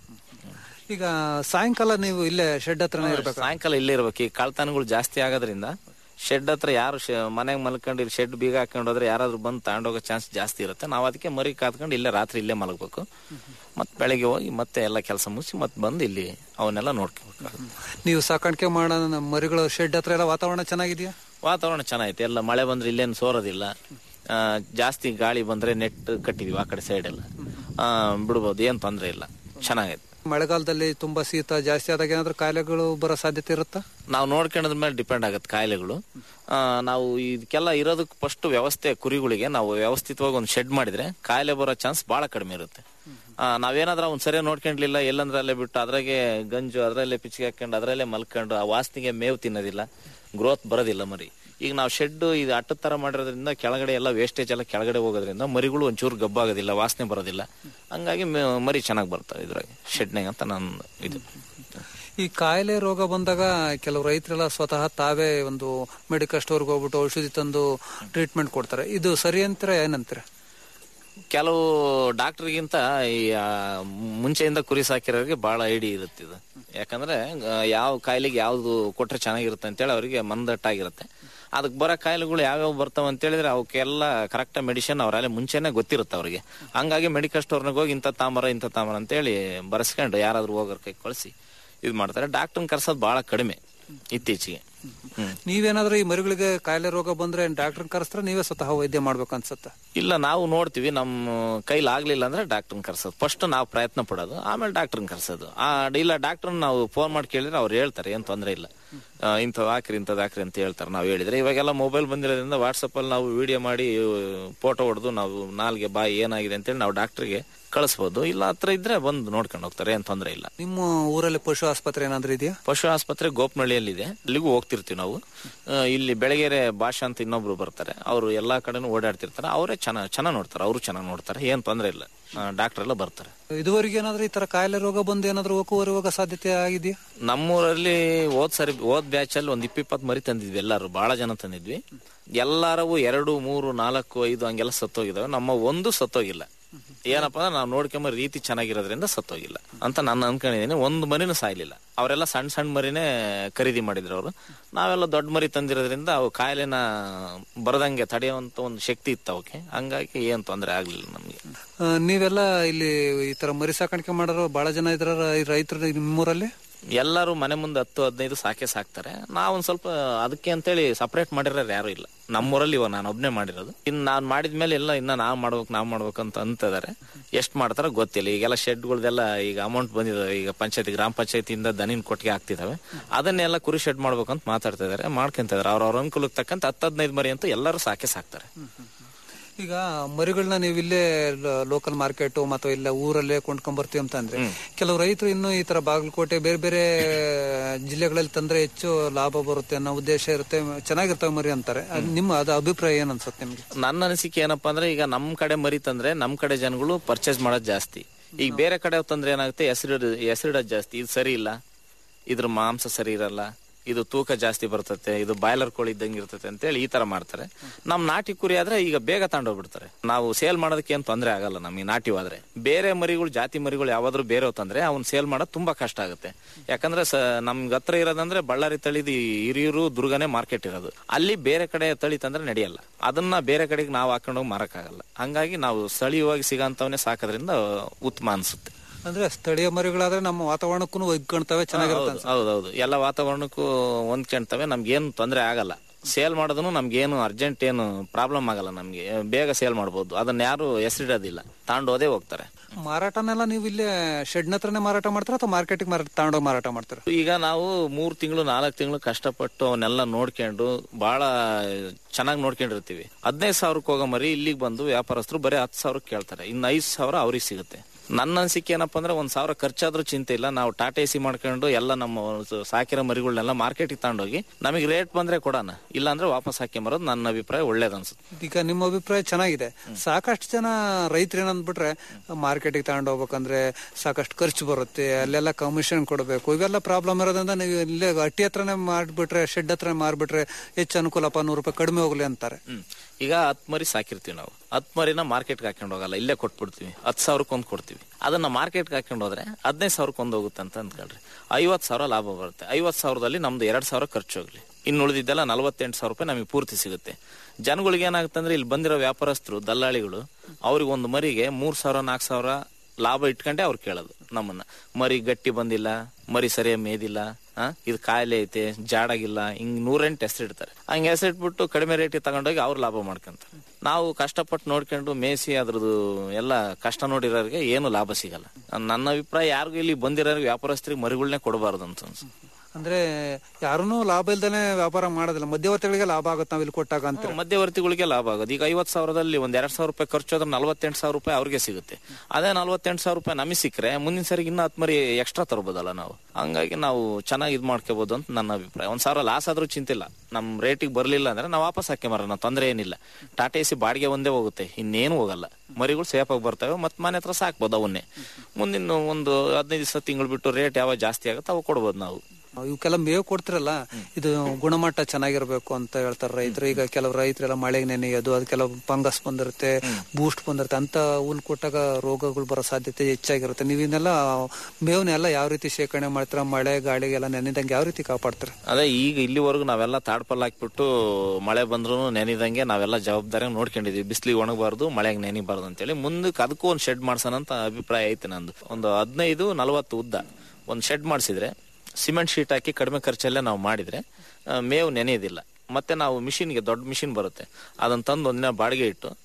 ಈಗ ಸಾಯಂಕಾಲ ನೀವು ಇಲ್ಲೇ ಶೆಡ್ ಹತ್ರನೇ ಇರ್ಬೇಕು ಸಾಯಂಕಾಲ ಇಲ್ಲೇ ಇರ್ಬೇಕು ಈ ಕಳ್ತನಗಳು ಜಾಸ್ತಿ ಆಗೋದ್ರಿಂದ ಶೆಡ್ ಹತ್ರ ಯಾರು ಮನೆಗೆ ಮಲ್ಕೊಂಡು ಇಲ್ಲಿ ಶೆಡ್ ಬೀಗ ಹಾಕೊಂಡು ಹೋದ್ರೆ ಯಾರಾದ್ರೂ ಬಂದು ತಗೊಂಡೋಗೋ ಚಾನ್ಸ್ ಜಾಸ್ತಿ ಇರುತ್ತೆ ನಾವು ಅದಕ್ಕೆ ಮರಿ ಕಾತ್ಕೊಂಡು ಇಲ್ಲೇ ರಾತ್ರಿ ಇಲ್ಲೇ ಮಲಗಬೇಕು ಮತ್ತೆ ಬೆಳಗ್ಗೆ ಹೋಗಿ ಮತ್ತೆ ಎಲ್ಲ ಕೆಲಸ ಮುಗಿಸಿ ಮತ್ತೆ ಬಂದು ಇಲ್ಲಿ ಅವನ್ನೆಲ್ಲ ನೋಡ್ಕೋಬೇಕು ನೀವು ಸಾಕಾಣಿಕೆ ಮಾಡೋ ಮರಿಗಳು ಶೆಡ್ ಹತ್ರ ಎಲ್ಲ ವಾತಾವರಣ ಚೆನ್ನಾಗಿದೆಯಾ ವಾತಾವರಣ ಚೆನ್ನಾಗೈತೆ ಎಲ್ಲ ಮಳೆ ಬಂದ್ರೆ ಇಲ್ಲೇನು ಸೋರೋದಿಲ್ಲ ಆ, ಜಾಸ್ತಿ ಗಾಳಿ ಬಂದ್ರೆ ನೆಟ್ ಕಟ್ಟಿದೀವಿ ಆ ಕಡೆ ಸೈಡ್ ಎಲ್ಲ ಆ, ಬಿಡ್ಬೋದು ಏನ್ ತೊಂದ್ರೆ ಇಲ್ಲ ಚೆನ್ನಾಗೈತೆ ಮಳೆಗಾಲದಲ್ಲಿ ತುಂಬಾ ಶೀತ ಜಾಸ್ತಿ ಆದಾಗ ಏನಾದ್ರೂ ಕಾಯಿಲೆಗಳು ಬರೋ ಸಾಧ್ಯತೆ ಇರುತ್ತಾ ನಾವು ನೋಡ್ಕೊಳ್ಳೋದ್ರ ಮೇಲೆ ಡಿಪೆಂಡ್ ಆಗುತ್ತೆ ಕಾಯಿಲೆಗಳು ಆ, ನಾವು ಇದಕ್ಕೆಲ್ಲ ಇರೋದಕ್ಕೆ ಫಸ್ಟ್ ವ್ಯವಸ್ಥೆ ಕುರಿಗಳಿಗೆ ನಾವು ವ್ಯವಸ್ಥಿತವಾಗಿ ಒಂದು ಶೆಡ್ ಮಾಡಿದ್ರೆ ಕಾಯಿಲೆ ಬರೋ ಚಾನ್ಸ್ ಬಹಳ ಕಡಿಮೆ ಇರುತ್ತೆ ಆ, ನಾವೇನಾದ್ರೂ ಅವ್ನು ಸರಿಯಾಗಿ ನೋಡ್ಕೊಂಡ್ಲಿಲ್ಲ ಎಲ್ಲಂದ್ರೆ ಅಲ್ಲೇ ಬಿಟ್ಟು ಅದ್ರಾಗೆ ಗಂಜು ಅದ್ರಲ್ಲೇ ಪಿಚ್ಚಿಗೆ ಹಾಕೊಂಡು ಅದ್ರಲ್ಲೇ ಮಲ್ಕೊಂಡು ಆ ವಾಸನೆಗೆ ಮೇವು ತಿನ್ನೋದಿಲ್ಲ ಗ್ರೋತ್ ಬರೋದಿಲ್ಲ ಮರಿ ಈಗ ನಾವು ಶೆಡ್ ಇದು ಅಟ್ಟದ ತರ ಮಾಡಿರೋದ್ರಿಂದ ಕೆಳಗಡೆ ಎಲ್ಲ ವೇಸ್ಟೇಜ್ ಎಲ್ಲ ಕೆಳಗಡೆ ಹೋಗೋದ್ರಿಂದ ಮರಿಗಳು ಒಂಚೂರು ಗಬ್ಬಾಗೋದಿಲ್ಲ ವಾಸನೆ ಬರೋದಿಲ್ಲ ಹಂಗಾಗಿ ಮೇ- ಮರಿ ಚೆನ್ನಾಗಿ ಬರ್ತವೆ ಇದ್ರಾಗೆ ಶೆಡ್ನಾಗ ಅಂತ ನನ್ನ ಇದು ಈ ಕಾಯಿಲೆ ರೋಗ ಬಂದಾಗ ಕೆಲವು ರೈತರೆಲ್ಲ ಸ್ವತಃ ತಾವೇ ಒಂದು ಮೆಡಿಕಲ್ ಸ್ಟೋರ್ಗೆ ಹೋಗ್ಬಿಟ್ಟು ಔಷಧಿ ತಂದು ಟ್ರೀಟ್ಮೆಂಟ್ ಕೊಡ್ತಾರೆ ಇದು ಸರಿ ಅಂತೀರಾ ಏನಂತೀರ ಕೆಲವು ಡಾಕ್ಟರ್ಗಿಂತ ಈ ಆ, ಮುಂಚೆಯಿಂದ ಕುರಿ ಸಾಕಿರೋರಿಗೆ ಬಹಳ ಐಡಿ ಇರುತ್ತೆ ಇದು ಯಾಕಂದ್ರೆ ಆ, ಯಾವ ಕಾಯಿಲೆಗೆ ಯಾವ್ದು ಕೊಟ್ರೆ ಚೆನ್ನಾಗಿರುತ್ತೆ ಅಂತೇಳಿ ಅವರಿಗೆ ಮಂದಟ್ಟಾಗಿರುತ್ತೆ ಅದಕ್ಕೆ ಬರೋ ಕಾಯಿಲೆಗಳು ಯಾವ್ಯಾವ ಬರ್ತಾವ ಅಂತ ಹೇಳಿದ್ರೆ ಅವಕ್ಕೆಲ್ಲ ಕರೆಕ್ಟ್ ಮೆಡಿಸಿನ್ ಅವರಲ್ಲೇ ಮುಂಚೆನೆ ಗೊತ್ತಿರುತ್ತೆ ಅವ್ರಿಗೆ ಹಂಗಾಗಿ ಮೆಡಿಕಲ್ ಸ್ಟೋರ್ನಾಗ ಹೋಗಿ ಇಂಥ ತಾಂಬರ ಇಂಥ ತಾಂಬರ ಅಂತೇಳಿ ಬರ್ಸ್ಕೊಂಡು ಯಾರಾದ್ರೂ ಹೋಗೋರ್ ಕೈ ಕಳಿಸಿ ಇದು ಮಾಡ್ತಾರೆ ಡಾಕ್ಟರ್ನ ಕರ್ಸೋದು ಬಹಳ ಕಡಿಮೆ ಇತ್ತೀಚೆಗೆ ಹ್ಮ್ ನೀವೇನಾದ್ರೂ ಈ ಮರಿಗಳಿಗೆ ಕಾಯಿಲೆ ರೋಗ ಬಂದ್ರೆ ಡಾಕ್ಟರ್ ಕರೆಸ್ತಾರೆ ನೀವೇ ಸ್ವತಃ ವೈದ್ಯ ಮಾಡ್ಬೇಕು ಅನ್ಸುತ್ತೆ ಇಲ್ಲ ನಾವು ನೋಡ್ತೀವಿ ನಮ್ಮ ಕೈಲಿ ಆಗ್ಲಿಲ್ಲ ಅಂದ್ರೆ ಡಾಕ್ಟರ್ನ ಕರ್ಸೋದು ಫಸ್ಟ್ ನಾವು ಪ್ರಯತ್ನ ಪಡೋದು ಆಮೇಲೆ ಡಾಕ್ಟರ್ನ ಕರ್ಸೋದು ಆ ಇಲ್ಲ ಡಾಕ್ಟರ್ ನಾವು ಫೋನ್ ಮಾಡಿ ಕೇಳಿದ್ರೆ ಅವ್ರು ಹೇಳ್ತಾರೆ ಏನ್ ತೊಂದರೆ ಇಲ್ಲ ಆ, ಇಂಥವ್ ಹಾಕ್ರಿ ಇಂಥದ್ ಹಾಕ್ರಿ ಅಂತ ಹೇಳ್ತಾರೆ ನಾವು ಹೇಳಿದ್ರೆ ಇವಾಗೆಲ್ಲ ಮೊಬೈಲ್ ಬಂದಿರೋದ್ರಿಂದ ವಾಟ್ಸಪ್ ಅಲ್ಲಿ ನಾವು ವಿಡಿಯೋ ಮಾಡಿ ಫೋಟೋ ಹೊಡೆದು ನಾವು ನಾಲ್ಗೆ ಬಾಯಿ ಏನಾಗಿದೆ ಅಂತೇಳಿ ನಾವು ಡಾಕ್ಟರ್ಗೆ ಕಳಿಸ್ಬೋದು ಇಲ್ಲ ಹತ್ರ ಇದ್ರೆ ಬಂದು ನೋಡ್ಕೊಂಡು ಹೋಗ್ತಾರೆ ಏನ್ ತೊಂದರೆ ಇಲ್ಲ ನಿಮ್ಮ ಊರಲ್ಲಿ ಪಶು ಆಸ್ಪತ್ರೆ ಏನಾದ್ರೂ ಇದೆಯಾ ಪಶು ಆಸ್ಪತ್ರೆ ಗೋಪನಹಳ್ಳಿಯಲ್ಲಿದೆ ಅಲ್ಲಿಗೂ ಹೋಗ್ತಿರ್ತೀವಿ ನಾವು ಆ, ಇಲ್ಲಿ ಬೆಳಗೆರೆ ಭಾಷಾ ಅಂತ ಇನ್ನೊಬ್ರು ಬರ್ತಾರೆ ಅವರು ಎಲ್ಲಾ ಕಡೆನೂ ಓಡಾಡ್ತಿರ್ತಾರೆ ಅವರೇ ಚೆನ್ನಾಗ್ ಚೆನ್ನಾಗ್ ನೋಡ್ತಾರೆ ಅವರು ಚೆನ್ನಾಗ್ ನೋಡ್ತಾರೆ ಏನ್ ತೊಂದರೆ ಇಲ್ಲ ಡಾಕ್ಟರ್ ಎಲ್ಲ ಬರ್ತಾರೆ ಇದುವರೆಗೆ ಏನಾದ್ರೂ ಈ ತರ ಕಾಯಿಲೆ ರೋಗ ಬಂದು ಏನಾದ್ರೂ ಹೋಗುವರೆ ಹೋಗೋ ಸಾಧ್ಯತೆ ಆಗಿದೆಯಾ ನಮ್ಮೂರಲ್ಲಿ ಹೋದ್ ಸರಿ ಹೋದ್ ಬ್ಯಾಚ್ ಅಲ್ಲಿ ಒಂದ್ ಇಪ್ಪಿಪ್ಪತ್ ಮರಿ ತಂದಿದ್ವಿ ಎಲ್ಲಾರು ಬಹಳ ಜನ ತಂದಿದ್ವಿ ಎಲ್ಲಾರವು ಎರಡು ಮೂರು ನಾಲ್ಕು ಐದು ಹಂಗೆಲ್ಲ ಸತ್ತೋಗಿದಾವೆ ನಮ್ಮ ಒಂದು ಸತ್ತೋಗಿಲ್ಲ ಏನಪ್ಪಾ ಅಂದ್ರೆ ನಾವು ನೋಡ್ಕೊಂಬ ರೀತಿ ಚೆನ್ನಾಗಿರೋದ್ರಿಂದ ಸತ್ತೋಗಿಲ್ಲ ಅಂತ ನಾನು ಅನ್ಕೊಂಡಿದ್ದೀನಿ ಒಂದು ಮರಿನೂ ಸಾಯ್ಲಿಲ್ಲ ಅವರೆಲ್ಲ ಸಣ್ಣ ಸಣ್ಣ ಮರಿನೇ ಖರೀದಿ ಮಾಡಿದ್ರು ಅವರು ನಾವೆಲ್ಲ ದೊಡ್ಡ ಮರಿ ತಂದಿರೋದ್ರಿಂದ ಅವು ಕಾಯಿಲೆನ ಬರದಂಗೆ ತಡೆಯುವಂತ ಒಂದು ಶಕ್ತಿ ಇತ್ತು ಅವಕ್ಕೆ ಹಂಗಾಗಿ ಏನ್ ತೊಂದರೆ ಆಗ್ಲಿಲ್ಲ ನಮ್ಗೆ ಆ, ನೀವೆಲ್ಲ ಇಲ್ಲಿ ಈ ತರ ಮರಿ ಸಾಕಾಣಿಕೆ ಮಾಡೋರು ಬಹಳ ಜನ ಇದ್ರ ರೈತರು ನಿಮ್ಮೂರಲ್ಲಿ ಎಲ್ಲರೂ ಮನೆ ಮುಂದೆ ಹತ್ತು ಹದಿನೈದು ಸಾಕೆ ಸಾಕ್ತಾರೆ ನಾವೊಂದ್ ಸ್ವಲ್ಪ ಅದಕ್ಕೆ ಅಂತೇಳಿ ಸಪರೇಟ್ ಮಾಡಿರೋರು ಯಾರು ಇಲ್ಲ ನಮ್ಮೂರಲ್ಲಿ ಇವಾಗ ನಾನು ಒಬ್ನೇ ಮಾಡಿರೋದು ಇನ್ ನಾನ್ ಮಾಡಿದ್ಮೇಲೆ ಎಲ್ಲ ಇನ್ನ ನಾವ್ ಮಾಡ್ಬೇಕು ನಾವ್ ಮಾಡ್ಬೇಕು ಅಂತ ಅಂತಿದಾರೆ ಎಷ್ಟ್ ಮಾಡ್ತಾರ ಗೊತ್ತಿಲ್ಲ ಈಗೆಲ್ಲ ಶೆಡ್ಗಳ್ದೆಲ್ಲ ಈಗ ಅಮೌಂಟ್ ಬಂದಿದಾವೆ ಈಗ ಪಂಚಾಯತಿ ಗ್ರಾಮ ಪಂಚಾಯತಿಯಿಂದ ದನಿನ್ ಕೊಟ್ಟಿಗೆ ಆಗ್ತಿದಾವೆ ಅದನ್ನೆಲ್ಲ ಕುರಿ ಶೆಡ್ ಮಾಡ್ಬೇಕು ಅಂತ ಮಾತಾಡ್ತಾ ಇದಾರೆ ಮಾಡ್ಕೊಂತ ಇದಾರೆ ಅವ್ರವ್ರ ಅನುಕೂಲಕ್ಕೆ ತಕ್ಕಂತ ಹತ್ತು ಹದಿನೈದು ಮರಿ ಅಂತೂ ಎಲ್ಲರೂ ಸಾಕೆ ಸಾಕ್ತಾರೆ ಈಗ ಮರಿಗಳನ್ನ ನೀವು ಇಲ್ಲೇ ಲೋಕಲ್ ಮಾರ್ಕೆಟ್ ಅಥವಾ ಇಲ್ಲ ಊರಲ್ಲೇ ಕೊಂಡ್ಕೊಂಡ್ ಬರ್ತೀವಿ ಅಂತ ಅಂದ್ರೆ ಕೆಲವು ರೈತರು ಇನ್ನು ಈ ತರ ಬಾಗಲಕೋಟೆ ಬೇರೆ ಬೇರೆ ಜಿಲ್ಲೆಗಳಲ್ಲಿ ತಂದ್ರೆ ಹೆಚ್ಚು ಲಾಭ ಬರುತ್ತೆ ಅನ್ನೋ ಉದ್ದೇಶ ಇರುತ್ತೆ ಚೆನ್ನಾಗಿರ್ತವೆ ಮರಿ ಅಂತಾರೆ ಅದ್ ನಿಮ್ಮ ಅದು ಅಭಿಪ್ರಾಯ ಏನ್ ಅನ್ಸುತ್ತೆ ನಿಮ್ಗೆ ನನ್ನ ಅನಿಸಿಕೆ ಏನಪ್ಪಾ ಅಂದ್ರೆ ಈಗ ನಮ್ ಕಡೆ ಮರಿ ತಂದ್ರೆ ನಮ್ ಕಡೆ ಜನಗಳು ಪರ್ಚೇಸ್ ಮಾಡೋದು ಜಾಸ್ತಿ ಈಗ ಬೇರೆ ಕಡೆ ತಂದ್ರೆ ಏನಾಗುತ್ತೆ ಹೆಸರಿಡ ಹೆಸರಿಡೋದು ಜಾಸ್ತಿ ಇದು ಸರಿ ಇಲ್ಲ ಇದ್ರ ಮಾಂಸ ಸರಿ ಇರಲ್ಲ ಇದು ತೂಕ ಜಾಸ್ತಿ ಬರ್ತತೆ ಇದು ಬಾಯ್ಲರ್ ಕೋಳಿ ಇದ್ದಂಗೆ ಇರ್ತತೆ ಅಂತೇಳಿ ಈ ತರ ಮಾಡ್ತಾರೆ ನಮ್ ನಾಟಿ ಕುರಿ ಆದ್ರೆ ಈಗ ಬೇಗ ತಗೊಂಡೋಗ್ಬಿಡ್ತಾರೆ ನಾವು ಸೇಲ್ ಮಾಡೋದಕ್ಕೆ ಏನ್ ತೊಂದರೆ ಆಗಲ್ಲ ನಮಗೆ ನಾಟಿವಾದ್ರೆ ಬೇರೆ ಮರಿಗಳು ಜಾತಿ ಮರಿಗಳು ಯಾವಾದ್ರೂ ಬೇರೆ ತಂದ್ರೆ ಅವ್ನ್ ಸೇಲ್ ಮಾಡೋದು ತುಂಬಾ ಕಷ್ಟ ಆಗುತ್ತೆ ಯಾಕಂದ್ರೆ ಸ ನಮ್ಗೆ ಹತ್ರ ಇರೋದಂದ್ರೆ ಬಳ್ಳಾರಿ ತಳಿದ ಹಿರಿಯೂರು ದುರ್ಗನೇ ಮಾರ್ಕೆಟ್ ಇರೋದು ಅಲ್ಲಿ ಬೇರೆ ಕಡೆ ತಳಿ ತಂದ್ರೆ ನಡೆಯಲ್ಲ ಅದನ್ನ ಬೇರೆ ಕಡೆಗೆ ನಾವು ಹಾಕೊಂಡೋಗಿ ಮಾರಕ್ಕಾಗಲ್ಲ ಹಂಗಾಗಿ ನಾವು ಸ್ಥಳೀಯವಾಗಿ ಸಿಗೋಂತವನ್ನೇ ಸಾಕೋದ್ರಿಂದ ಉತ್ತಮ ಅನ್ಸುತ್ತೆ ಅಂದ್ರೆ ಸ್ಥಳೀಯ ಮರಿಗಳಾದ್ರೆ ನಮ್ಮ ವಾತಾವರಣಕ್ಕೂ ಒಗ್ಗಣ್ತವೆ ಚೆನ್ನಾಗಿರುತ್ತೆ ಹೌದು, ಹೌದೌದು ಎಲ್ಲ ವಾತಾವರಣಕ್ಕೂ ಹೊಂದ್ಕೊಂತವೆ ನಮ್ಗೇನು ತೊಂದರೆ ಆಗಲ್ಲ ಸೇಲ್ ಮಾಡೋದನ್ನು ನಮ್ಗೇನು ಅರ್ಜೆಂಟ್ ಏನು ಪ್ರಾಬ್ಲಮ್ ಆಗಲ್ಲ ನಮ್ಗೆ ಬೇಗ ಸೇಲ್ ಮಾಡ್ಬೋದು ಅದನ್ನ ಯಾರು ಹೆಸರಿಡೋದಿಲ್ಲ ತಾಂಡೋದೇ ಹೋಗ್ತಾರೆ ಮಾರಾಟನೆಲ್ಲ ನೀವು ಇಲ್ಲೇ ಶೆಡ್ ಹತ್ರನೇ ಮಾರಾಟ ಮಾಡ್ತಾರ ಅಥವಾ ಮಾರ್ಕೆಟಿಗೆ ಮಾರಾಟ ತಗೊಂಡೋಗಿ ಮಾರಾಟ ಮಾಡ್ತಾರ ಈಗ ನಾವು ಮೂರ್ ತಿಂಗಳು ನಾಲ್ಕು ತಿಂಗಳು ಕಷ್ಟಪಟ್ಟು ಅವನ್ನೆಲ್ಲ ನೋಡ್ಕೊಂಡು ಬಹಳ ಚೆನ್ನಾಗಿ ನೋಡ್ಕೊಂಡಿರ್ತೀವಿ ಹದಿನೈದು ಸಾವಿರಕ್ಕೆ ಹೋಗೋ ಮರಿ ಇಲ್ಲಿಗೆ ಬಂದು ವ್ಯಾಪಾರಸ್ಥರು ಬರೀ ಹತ್ತು ಸಾವಿರಕ್ಕೆ ಕೇಳ್ತಾರೆ ಇನ್ನು ಐದು ಸಾವಿರ ಅವ್ರಿಗೆ ಸಿಗುತ್ತೆ ನನ್ನ ಅನಿಸಿಕೆ ಏನಪ್ಪಾ ಅಂದ್ರೆ ಒಂದ್ ಸಾವಿರ ಖರ್ಚಾದ್ರೂ ಚಿಂತೆ ಇಲ್ಲ ನಾವು ಟಾಟಾ ಎಸಿ ಮಾಡ್ಕೊಂಡು ಎಲ್ಲ ನಮ್ಮ ಸ- ಸಾಕಿರೋ ಮರಿಗಳನ್ನೆಲ್ಲ ಮಾರ್ಕೆಟಿಗೆ ತಗೊಂಡೋಗಿ ನಮಗೆ ರೇಟ್ ಬಂದ್ರೆ ಕೊಡೋಣ ಇಲ್ಲ ಅಂದ್ರೆ ವಾಪಸ್ ಹಾಕೊಂಬರೋದು ನನ್ನ ಅಭಿಪ್ರಾಯ ಒಳ್ಳೇದು ಅನ್ಸುತ್ತೆ ಈಗ ನಿಮ್ಮ ಅಭಿಪ್ರಾಯ ಚೆನ್ನಾಗಿದೆ ಸಾಕಷ್ಟು ಜನ ರೈತರು ಏನಂದ್ಬಿಟ್ರೆ ಮಾರ್ಕೆಟಿಗೆ ತಗೊಂಡು ಹೋಗ್ಬೇಕಂದ್ರೆ ಸಾಕಷ್ಟು ಖರ್ಚು ಬರುತ್ತೆ ಅಲ್ಲೆಲ್ಲ ಕಮಿಷನ್ ಕೊಡಬೇಕು ಇವೆಲ್ಲ ಪ್ರಾಬ್ಲಮ್ ಇರೋದ್ರಿಂದ ನೀವು ಇಲ್ಲೇ ಹಟ್ಟಿ ಹತ್ರನೇ ಮಾಡ್ಬಿಟ್ರೆ ಶೆಡ್ ಹತ್ರ ಮಾರ್ಬಿಟ್ರೆ ಹೆಚ್ಚು ಅನುಕೂಲಪ್ಪ ನೂರು ರೂಪಾಯಿ ಕಡಿಮೆ ಹೋಗ್ಲಿ ಅಂತಾರೆ ಹ್ಮ್. ಈಗ ಹತ್ ಮರಿ ಸಾಕಿರ್ತೀವಿ ನಾವು ಹತ್ ಮರಿನ ಮಾರ್ಕೆಟ್ಗೆ ಹಾಕೊಂಡು ಹೋಗಲ್ಲ ಇಲ್ಲೇ ಕೊಟ್ಬಿಡ್ತೀವಿ ಹತ್ ಸಾವಿರಕ್ಕೆ ಒಂದ್ ಕೊಡ್ತೀವಿ ಅದನ್ನ ಮಾರ್ಕೆಟ್ಗೆ ಹಾಕೊಂಡು ಹೋದ್ರೆ ಹದಿನೈದು ಸಾವಿರಕ್ಕೆ ಒಂದ್ ಹೋಗುತ್ತೆ ಅಂತ ಅಂದ್ಕೊಳ್ರಿ ಐವತ್ ಸಾವಿರ ಲಾಭ ಬರುತ್ತೆ ಐವತ್ ಸಾವಿರದಲ್ಲಿ ನಮ್ದು ಎರಡ್ ಸಾವಿರ ಖರ್ಚು ಹೋಗ್ಲಿ ಇನ್ನು ಉಳಿದಿದ್ದೆಲ್ಲ ನಲವತ್ತೆಂಟು ಸಾವಿರ ರೂಪಾಯಿ ನಮಗೆ ಪೂರ್ತಿ ಸಿಗುತ್ತೆ ಜನಗಳಿಗೆ ಏನಾಗುತ್ತೆ ಅಂದ್ರೆ ಇಲ್ಲಿ ಬಂದಿರೋ ವ್ಯಾಪಾರಸ್ಥರು ದಲ್ಲಾಳಿಗಳು ಅವ್ರಿಗೆ ಒಂದು ಮರಿಗೆ ಮೂರ್ ಸಾವಿರ ನಾಲ್ಕು ಸಾವಿರ ಲಾಭ ಇಟ್ಕೊಂಡೆ ಅವ್ರು ಕೇಳೋದು ನಮ್ಮನ್ನ ಮರಿ ಗಟ್ಟಿ ಬಂದಿಲ್ಲ ಮರಿ ಸರಿಯಾಗಿ ಮೇದಿಲ್ಲ ಆ ಇದು ಕಾಯಿಲೆ ಐತೆ ಜಾಡಾಗಿಲ್ಲ ಹಿಂಗ್ ನೂರೆಂಟು ಹೆಸರಿಡ್ತಾರೆ ಹಂಗೆ ಹೆಸರಿಟ್ಬಿಟ್ಟು ಕಡಿಮೆ ರೇಟಿಗೆ ತಗೊಂಡೋಗಿ ಅವ್ರು ಲಾಭ ಮಾಡ್ಕೊಂತಾರೆ ನಾವು ಕಷ್ಟಪಟ್ಟು ನೋಡ್ಕೊಂಡು ಮೇಸಿ ಅದ್ರದ್ದು ಎಲ್ಲ ಕಷ್ಟ ನೋಡಿರೋರಿಗೆ ಏನು ಲಾಭ ಸಿಗಲ್ಲ ನನ್ನ ಅಭಿಪ್ರಾಯ ಯಾರಿಗೂ ಇಲ್ಲಿ ಬಂದಿರೋರಿಗೆ ವ್ಯಾಪಾರಸ್ಥರಿಗೆ ಮರಿಗಳನ್ನೇ ಕೊಡಬಾರ್ದು ಅಂತ ಅನ್ಸುತ್ತೆ ಅಂದ್ರೆ ಯಾರೂ ಲಾಭ ಇಲ್ದೇನೆ ವ್ಯಾಪಾರ ಮಾಡೋದಿಲ್ಲ ಮಧ್ಯವರ್ತಿಗಳಿಗೆ ಲಾಭ ಆಗುತ್ತೆ ನಾವು ಇಲ್ಲಿ ಕೊಟ್ಟಾಗ ಅಂತ ಮಧ್ಯವರ್ತಿಗಳಿಗೆ ಲಾಭ ಆಗೋದು ಈಗ ಐವತ್ ಸಾವಿರದಲ್ಲಿ ಒಂದ್ ಎರಡ್ ಸಾವಿರ ರೂಪಾಯಿ ಖರ್ಚು ಆದ್ರೆ ನಲ್ವತ್ತೆಂಟು ಸಾವಿರ ರೂಪಾಯಿ ಅವ್ರಿಗೆ ಸಿಗುತ್ತೆ ಅದೇ ನಲ್ವತ್ತೆಂಟು ಸಾವಿರ ರೂಪಾಯಿ ನಮಗೆ ಸಿಕ್ಕರೆ ಮುಂದಿನ ಸರಿಗೆ ಇನ್ನೂ ಹತ್ತು ಮರಿ ಎಕ್ಸ್ಟ್ರಾ ತರ್ಬೋದಲ್ಲ ನಾವು ಹಂಗಾಗಿ ನಾವು ಚೆನ್ನಾಗಿ ಇದ್ ಮಾಡ್ಕೋಬಹುದು ಅಂತ ನನ್ನ ಅಭಿಪ್ರಾಯ ಒಂದ್ ಸಾವಿರ ಲಾಸ್ ಆದ್ರೂ ಚಿಂತಿಲ್ಲ ನಮ್ ರೇಟಿಗೆ ಬರ್ಲಿಲ್ಲ ಅಂದ್ರೆ ನಾವು ವಾಪಸ್ ಹಾಕಿ ಮರ ತೊಂದರೆ ಏನಿಲ್ಲ ಟಾಟಾ ಎಸಿ ಬಾಡಿಗೆ ಒಂದೇ ಹೋಗುತ್ತೆ ಇನ್ನೇನು ಹೋಗಲ್ಲ ಮರಿಗಳು ಸೇಫ್ ಆಗಿ ಬರ್ತವೆ ಮತ್ ಮನೆ ಹತ್ರ ಸಾಕ್ಬೋದು ಅವನ್ನೇ ಮುಂದಿನ ಒಂದು ಹದಿನೈದು ದಿವಸ ತಿಂಗಳು ಬಿಟ್ಟು ರೇಟ್ ಯಾವಾಗ ಜಾಸ್ತಿ ಆಗುತ್ತೆ ಅವು ಕೊಡ್ಬೋದು ನಾವು ಇವಕ್ಕೆಲ್ಲ ಮೇವು ಕೊಡ್ತಿರಲ್ಲ ಇದು ಗುಣಮಟ್ಟ ಚೆನ್ನಾಗಿರ್ಬೇಕು ಅಂತ ಹೇಳ್ತಾರೆ ರೈತರು ಈಗ ಕೆಲವು ರೈತರೆಲ್ಲ ಮಳೆಗೆ ನೆನೆಯೋದು ಅದು ಕೆಲವು ಫಂಗಸ್ ಬಂದಿರುತ್ತೆ ಬೂಸ್ಟ್ ಬಂದಿರುತ್ತೆ ಅಂತ ಹುಲ್ ಕೊಟ್ಟಾಗ ರೋಗಗಳು ಬರೋ ಸಾಧ್ಯತೆ ಹೆಚ್ಚಾಗಿರುತ್ತೆ ನೀವು ಇದನ್ನೆಲ್ಲ ಮೇವ್ನೆಲ್ಲ ಯಾವ ರೀತಿ ಶೇಖರಣೆ ಮಾಡ್ತೀರಾ ಮಳೆ ಗಾಳಿಗೆಲ್ಲ ನೆನೆದಂಗೆ ಯಾವ ರೀತಿ ಕಾಪಾಡ್ತೀರಾ ಅದೇ ಈಗ ಇಲ್ಲಿವರೆಗೂ ನಾವೆಲ್ಲ ತಾಡ್ಪಲ್ ಹಾಕ್ಬಿಟ್ಟು ಮಳೆ ಬಂದ್ರು ನೆನಿದಂಗೆ ನಾವೆಲ್ಲ ಜವಾಬ್ದಾರಿ ನೋಡ್ಕೊಂಡಿದೀವಿ ಬಿಸಿಲಿಗೆ ಒಣಗಬಾರ್ದು ಮಳೆಗೆ ನೆನಿಬಾರ್ದು ಅಂತೇಳಿ ಮುಂದಕ್ಕೆ ಅದಕ್ಕೂ ಒಂದು ಶೆಡ್ ಮಾಡ್ಸೋಣ ಅಂತ ಅಭಿಪ್ರಾಯ ಐತೆ ನಂದು ಒಂದು ಹದಿನೈದು ನಲವತ್ತು ಉದ್ದ ಒಂದು ಶೆಡ್ ಮಾಡಿಸಿದ್ರೆ ಸಿಮೆಂಟ್ ಶೀಟ್ ಹಾಕಿ ಕಡಿಮೆ ಖರ್ಚಲ್ಲೇ ನಾವು ಮಾಡಿದ್ರೆ ಆ, ಮೇವು ನೆನೆಯೋದಿಲ್ಲ ಮತ್ತೆ ನಾವು ಮಿಷಿನ್ಗೆ ದೊಡ್ಡ ಮಿಷಿನ್ ಬರುತ್ತೆ ಅದನ್ನ ತಂದು ಒಂದಿನ ಬಾಡಿಗೆ ಇಟ್ಟು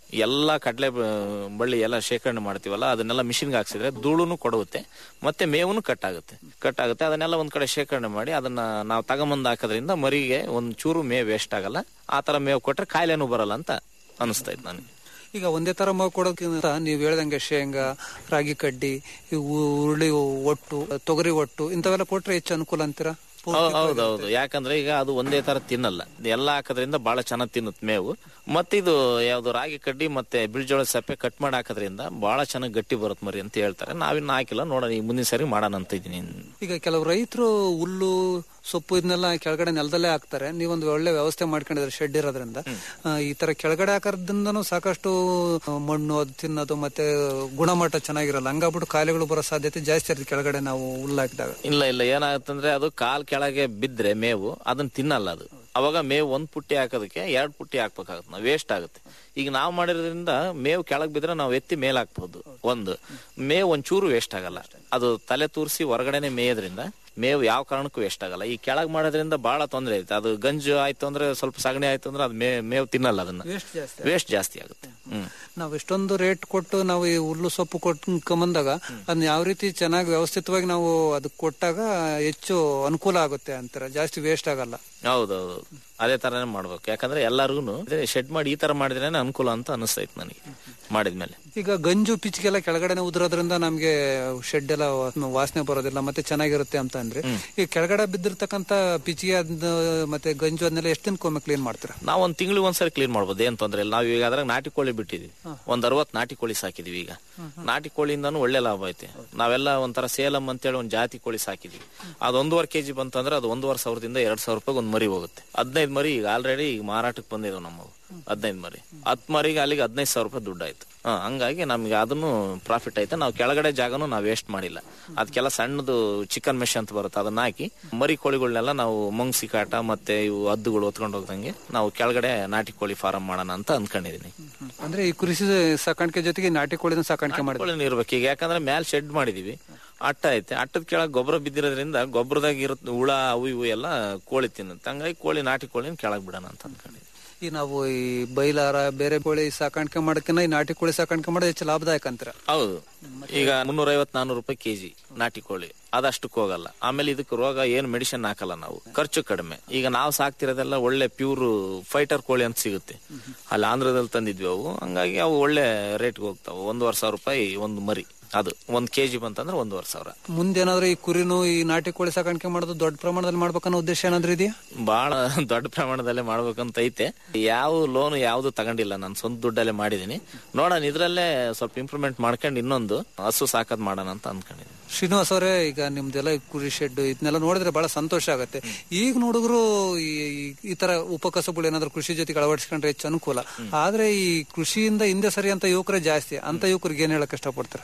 ಎಲ್ಲಾ ಕಡಲೆ ಬಳ್ಳಿ ಎಲ್ಲ ಶೇಖರಣೆ ಮಾಡ್ತೀವಲ್ಲ ಅದನ್ನೆಲ್ಲ ಮಿಷಿನ್ಗೆ ಹಾಕ್ಸಿದ್ರೆ ಧೂಳುನು ಕೊಡುತ್ತೆ ಮತ್ತೆ ಮೇವುನು ಕಟ್ ಆಗುತ್ತೆ ಕಟ್ ಆಗುತ್ತೆ ಅದನ್ನೆಲ್ಲ ಒಂದ್ ಕಡೆ ಶೇಖರಣೆ ಮಾಡಿ ಅದನ್ನ ನಾವು ತಗೊಂಬಂದ್ ಹಾಕೋದ್ರಿಂದ ಮರಿಗೆ ಒಂದ್ ಚೂರು ಮೇವು ವೇಸ್ಟ್ ಆಗಲ್ಲ ಆ ತರ ಮೇವು ಕೊಟ್ರೆ ಕಾಯಿಲೆನೂ ಬರಲ್ಲ ಅಂತ ಅನಿಸ್ತಾ ಇತ್ತು ನನಗೆ ಈಗ ಒಂದೇ ತರ ಮಾವು ಕೊಡೋಕ್ಕಿಂತ ನೀವು ಹೇಳ್ದಂಗೆ ಶೇಂಗಾ ರಾಗಿ ಕಡ್ಡಿ ಈ ಉ- ಉರುಳಿ ಒಟ್ಟು ತೊಗರಿ ಒಟ್ಟು ಇಂಥವೆಲ್ಲ ಕೊಟ್ರೆ ಹೆಚ್ಚು ಅನುಕೂಲ ಅಂತೀರಾ ಹೌ- ಹೌದೌದು ಯಾಕಂದ್ರೆ ಈಗ ಅದು ಒಂದೇ ತರ ತಿನ್ನಲ್ಲ ಎಲ್ಲ ಹಾಕೋದ್ರಿಂದ ಬಹಳ ಚೆನ್ನಾಗಿ ತಿನ್ನುತ್ತೆ ಮೇವು ಮತ್ತೆ ಇದು ಯಾವ್ದು ರಾಗಿ ಕಡ್ಡಿ ಮತ್ತೆ ಬಿಳ್ಜೋಳ ಸಪ್ಪೆ ಕಟ್ ಮಾಡಿ ಹಾಕೋದ್ರಿಂದ ಬಹಳ ಚೆನ್ನಾಗಿ ಗಟ್ಟಿ ಬರುತ್ತೆ ಮರಿ ಅಂತ ಹೇಳ್ತಾರೆ ನಾವಿನ್ನ ಹಾಕಿಲ್ಲ ನೋಡೋಣ ಈ ಮುಂದಿನ ಸರಿ ಮಾಡೋಣ ಅಂತ ಇದ್ದೀನಿ ಈಗ ಕೆಲವು ರೈತರು ಹುಲ್ಲು ಸೊಪ್ಪು ಇದನ್ನೆಲ್ಲ ಕೆಳಗಡೆ ನೆಲದಲ್ಲೇ ಹಾಕ್ತಾರೆ ನೀವೊಂದು ಒಳ್ಳೆ ವ್ಯವಸ್ಥೆ ಮಾಡ್ಕೊಂಡಿದ್ರೆ ಶೆಡ್ ಇರೋದ್ರಿಂದ ಆ, ಈ ತರ ಕೆಳಗಡೆ ಹಾಕೋದ್ರಿಂದನೂ ಸಾಕಷ್ಟು ಆ, ಮಣ್ಣು ಅದು ತಿನ್ನೋದು ಮತ್ತೆ ಗುಣಮಟ್ಟ ಚೆನ್ನಾಗಿರಲ್ಲ ಹಂಗಾಗ್ಬಿಟ್ಟು ಕಾಯಿಲೆಗಳು ಬರೋ ಸಾಧ್ಯತೆ ಜಾಸ್ತಿ ಇರುತ್ತೆ ಕೆಳಗಡೆ ನಾವು ಹುಲ್ಲು ಹಾಕಿದಾಗ ಇಲ್ಲ ಇಲ್ಲ ಏನಾಗುತ್ತಂದ್ರೆ ಅದು ಕಾಲ್ ಕೆಳಗೆ ಬಿದ್ರೆ ಮೇವು ಅದನ್ನ ತಿನ್ನಲ್ಲ ಅದು ಅವಾಗ ಮೇವು ಒಂದ್ ಪುಟ್ಟಿ ಹಾಕೋದಕ್ಕೆ ಎರಡ್ ಪುಟ್ಟಿ ಹಾಕ್ಬೇಕಾಗುತ್ತೆ ನಾವು ವೇಸ್ಟ್ ಆಗುತ್ತೆ ಈಗ ನಾವು ಮಾಡಿರೋದ್ರಿಂದ ಮೇವು ಕೆಳಗ್ ಬಿದ್ರೆ ನಾವು ಎತ್ತಿ ಮೇಲ್ ಹಾಕ್ಬಹುದು ಒಂದು ಮೇವು ಒಂಚೂರು ವೇಸ್ಟ್ ಆಗಲ್ಲ ಅದು ತಲೆ ತೂರಿಸಿ ಹೊರಗಡೆನೆ ಮೇಯೋದ್ರಿಂದ ಮೇವು ಯಾವ ಕಾರಣಕ್ಕೂ ವೇಸ್ಟ್ ಆಗಲ್ಲ ಈ ಕೆಳಗ್ ಮಾಡೋದ್ರಿಂದ ಬಹಳ ತೊಂದರೆ ಐತೆ ಅದು ಗಂಜು ಆಯ್ತು ಅಂದ್ರೆ ಸ್ವಲ್ಪ ಸಗಣಿ ಆಯ್ತು ಅಂದ್ರೆ ಅದು ಮೇ ಮೇವು ತಿನ್ನಲ್ಲ ಅದನ್ನ ವೇಸ್ಟ್ ಜಾಸ್ತಿ ವೇಸ್ಟ್ ಜಾಸ್ತಿ ಆಗುತ್ತೆ ಹ್ಮ್ ನಾವು ಎಷ್ಟೊಂದು ರೇಟ್ ಕೊಟ್ಟು ನಾವು ಈ ಹುಲ್ಲು ಸೊಪ್ಪು ಕೊಟ್ಕೊಂಬಂದಾಗ ಅದನ್ನ ಯಾವ ರೀತಿ ಚೆನ್ನಾಗಿ ವ್ಯವಸ್ಥಿತವಾಗಿ ನಾವು ಅದಕ್ಕೆ ಕೊಟ್ಟಾಗ ಹೆಚ್ಚು ಅನುಕೂಲ ಆಗುತ್ತೆ ಅಂತಾರೆ ಜಾಸ್ತಿ ವೇಸ್ಟ್ ಆಗಲ್ಲ ಹೌದೌದು ಅದೇ ತರನೇ ಮಾಡ್ಬೇಕು ಯಾಕಂದ್ರೆ ಎಲ್ಲಾರ್ಗು ಶೆಡ್ ಮಾಡಿ ಈ ತರ ಮಾಡಿದ್ರೆ ಅನುಕೂಲ ಅಂತ ಅನಿಸ್ತೈತೆ ನನಗೆ ಮಾಡಿದ್ಮೇಲೆ ಈಗ ಗಂಜು ಪಿಚ್ಗೆಲ್ಲ ಕೆಳಗಡೆನೆ ಉದುರೋದ್ರಿಂದ ನಮ್ಗೆ ಶೆಡ್ ಎಲ್ಲ ವಾ- ವಾಸನೆ ಬರೋದಿಲ್ಲ ಮತ್ತೆ ಚೆನ್ನಾಗಿರುತ್ತೆ ಅಂತ ಅಂದ್ರೆ ಈ ಕೆಳಗಡೆ ಬಿದ್ದಿರ್ತಕ್ಕಂತ ಪಿಚ್ಗೆ ಅದ್ನ ಮತ್ತೆ ಗಂಜು ಅದನ್ನೆಲ್ಲ ಎಷ್ಟು ದಿನಕ್ಕೊಮ್ಮೆ ಕ್ಲೀನ್ ಮಾಡ್ತೀರಾ ನಾವ್ ಒಂದ್ ತಿಂಗಳಿಗೆ ಒಂದ್ಸರಿ ಕ್ಲೀನ್ ಮಾಡ್ಬೋದು ಏನ್ ತೊಂದ್ರೆ ಇಲ್ಲ ನಾವ್ ಈಗ ಅದ್ರಾಗ ನಾಟಿ ಕೋಳಿ ಬಿಟ್ಟಿದ್ವಿ ಒಂದ್ ಅರವತ್ ನಾಟಿ ಕೋಳಿ ಸಾಕಿದ್ವಿ ಈಗ ನಾಟಿ ಕೋಳಿಯಿಂದಾನು ಒಳ್ಳೆ ಲಾಭ ಐತೆ ನಾವೆಲ್ಲ ಒಂಥರ ಸೇಲಂ ಅಂತೇಳಿ ಒಂದ್ ಜಾತಿ ಕೋಳಿ ಸಾಕಿದ್ವಿ ಅದ್ ಒಂದೂವರೆ ಕೆಜಿ ಬಂತಂದ್ರೆ ಅದು ಒಂದೂವರೆ ಸಾವಿರದಿಂದ ಎರಡ್ ಸಾವಿರ ರೂಪಾಯಿ ಒಂದ್ ಮರಿ ಹೋಗುತ್ತೆ ಹದಿನೈದು ಮರಿ ಈಗ ಆಲ್ರೆಡಿ ಈಗ ಮಾರಾಟಕ್ಕೆ ಬಂದಿದಾವ್ ನಮ್ಮವು ಹದಿನೈದು ಮರಿ ಹತ್ ಮರಿಗೆ ಅಲ್ಲಿಗೆ ಹದಿನೈದು ಸಾವಿರ ರೂಪಾಯಿ ದುಡ್ಡು ಆಯ್ತು ಹಾ ಹಂಗಾಗಿ ನಮ್ಗೆ ಅದನ್ನು ಪ್ರಾಫಿಟ್ ಐತೆ ನಾವು ಕೆಳಗಡೆ ಜಾಗನು ನಾವು ವೇಸ್ಟ್ ಮಾಡಿಲ್ಲ ಅದಕ್ಕೆಲ್ಲ ಸಣ್ಣದು ಚಿಕನ್ ಮೆಶ್ ಅಂತ ಬರುತ್ತೆ ಅದನ್ನ ಹಾಕಿ ಮರಿ ಕೋಳಿಗಳನ್ನೆಲ್ಲ ನಾವು ಮಂಗ್ಸಿ ಕಾಟ ಮತ್ತೆ ಇವು ಹದ್ದುಗಳು ಹೊತ್ಕೊಂಡು ಹೋಗ್ದಂಗೆ ನಾವು ಕೆಳಗಡೆ ನಾಟಿ ಕೋಳಿ ಫಾರಂ ಮಾಡೋಣ ಅಂತ ಅನ್ಕೊಂಡಿದೀನಿ ಅಂದ್ರೆ ಈ ಕೃಷಿ ಸಾಕಾಣಿಕೆ ಜೊತೆಗೆ ನಾಟಿ ಕೋಳಿನ ಸಾಕಾಣಿಕೆ ಮಾಡಿ ಕೋಳಿನ ಇರ್ಬೇಕು ಈಗ ಯಾಕಂದ್ರೆ ಮ್ಯಾಲ್ ಶೆಡ್ ಮಾಡಿದೀವಿ ಅಟ್ಟ ಐತೆ ಅಟ್ಟದ ಕೆಳಗೆ ಗೊಬ್ಬರ ಬಿದ್ದಿರೋದ್ರಿಂದ ಗೊಬ್ಬರದಾಗ ಇರುತ್ತೆ ಹುಳ ಅವು ಇವು ಎಲ್ಲ ಕೋಳಿ ತಿನ್ನುತ್ತೆ ಹಂಗಾಗಿ ಕೋಳಿ ನಾಟಿ ಕೋಳಿನ ಕೆಳಗ್ ಬಿಡೋಣ ಅಂತ ಅನ್ಕೊಂಡಿದ್ವಿ ಈ ನಾವು ಈ ಬೈಲಾರ ಬೇರೆ ಕೋಳಿ ಸಾಕಾಣಿಕೆ ಮಾಡೋಕ್ಕಿಂತ ಈ ನಾಟಿ ಕೋಳಿ ಸಾಕಾಣಿಕೆ ಮಾಡೋದು ಹೆಚ್ಚು ಲಾಭದಾಯಕ ಅಂತೀರ ಹೌದು ಈಗ ಮುನ್ನೂರ ಐವತ್ ನಾನೂರು ರೂಪಾಯಿ ಕೆಜಿ ನಾಟಿ ಕೋಳಿ ಅದಷ್ಟಕ್ಕೆ ಹೋಗಲ್ಲ ಆಮೇಲೆ ಇದಕ್ಕೆ ರೋಗ ಏನ್ ಮೆಡಿಸಿನ್ ಹಾಕಲ್ಲ ನಾವು ಖರ್ಚು ಕಡಿಮೆ ಈಗ ನಾವು ಸಾಕ್ತಿರೋದೆಲ್ಲ ಒಳ್ಳೆ ಪ್ಯೂರ್ ಫೈಟರ್ ಕೋಳಿ ಅಂತ ಸಿಗುತ್ತೆ ಅಲ್ಲಿ ಆಂಧ್ರದಲ್ಲಿ ತಂದಿದ್ವಿ ಅವು ಹಂಗಾಗಿ ಅವು ಒಳ್ಳೆ ರೇಟ್ಗೆ ಹೋಗ್ತಾವ ಒಂದೂವರೆ ಸಾವಿರ ರೂಪಾಯಿ ಒಂದು ಮರಿ ಅದು ಒಂದ್ ಕೆಜಿ ಬಂತಂದ್ರೆ ಒಂದೂವರೆ ಸಾವಿರ ಮುಂದೇನಾದ್ರೂ ಈ ಕುರಿನು ಈ ನಾಟಿ ಕೋಳಿ ಸಾಕಾಣಿಕೆ ಮಾಡೋದು ದೊಡ್ಡ ಪ್ರಮಾಣದಲ್ಲಿ ಮಾಡ್ಬೇಕನ್ನೋ ಉದ್ದೇಶ ಏನಾದ್ರೂ ಇದೆಯಾ ಬಹಳ ದೊಡ್ಡ ಪ್ರಮಾಣದಲ್ಲೇ ಮಾಡ್ಬೇಕಂತ ಐತೆ ಯಾವ ಲೋನ್ ಯಾವ್ದು ತಗೊಂಡಿಲ್ಲ ನಾನು ಸ್ವಂತ ದುಡ್ಡಲ್ಲೇ ಮಾಡಿದೀನಿ ನೋಡೋಣ ಇದ್ರಲ್ಲೇ ಸ್ವಲ್ಪ ಇಂಪ್ರೂವ್ಮೆಂಟ್ ಮಾಡ್ಕೊಂಡು ಇನ್ನೊಂದು ಹಸು ಸಾಕದ್ ಮಾಡೋಣ ಅಂತ ಅನ್ಕೊಂಡಿದ್ದೀನಿ ಶ್ರೀನಿವಾಸ್ ಅವರೇ ಈಗ ನಿಮ್ದೆಲ್ಲ ಈ ಕುರಿ ಶೆಡ್ ಇದನ್ನೆಲ್ಲ ನೋಡಿದ್ರೆ ಬಹಳ ಸಂತೋಷ ಆಗುತ್ತೆ ಈಗ ನೋಡಿದ್ರು ಈ ಈ- ಈ ತರ ಉಪಕಸಬುಗಳು ಏನಾದ್ರು ಕೃಷಿ ಜೊತೆಗೆ ಅಳವಡಿಸ್ಕೊಂಡ್ರೆ ಹೆಚ್ಚು ಅನುಕೂಲ ಆದ್ರೆ ಈ ಕೃಷಿಯಿಂದ ಹಿಂದೆ ಸರಿ ಅಂತ ಯುವಕರೇ ಜಾಸ್ತಿ ಅಂತ ಯುವಕರಿಗೆ ಏನ್ ಹೇಳಕ್ ಇಷ್ಟಪಡ್ತಾರೆ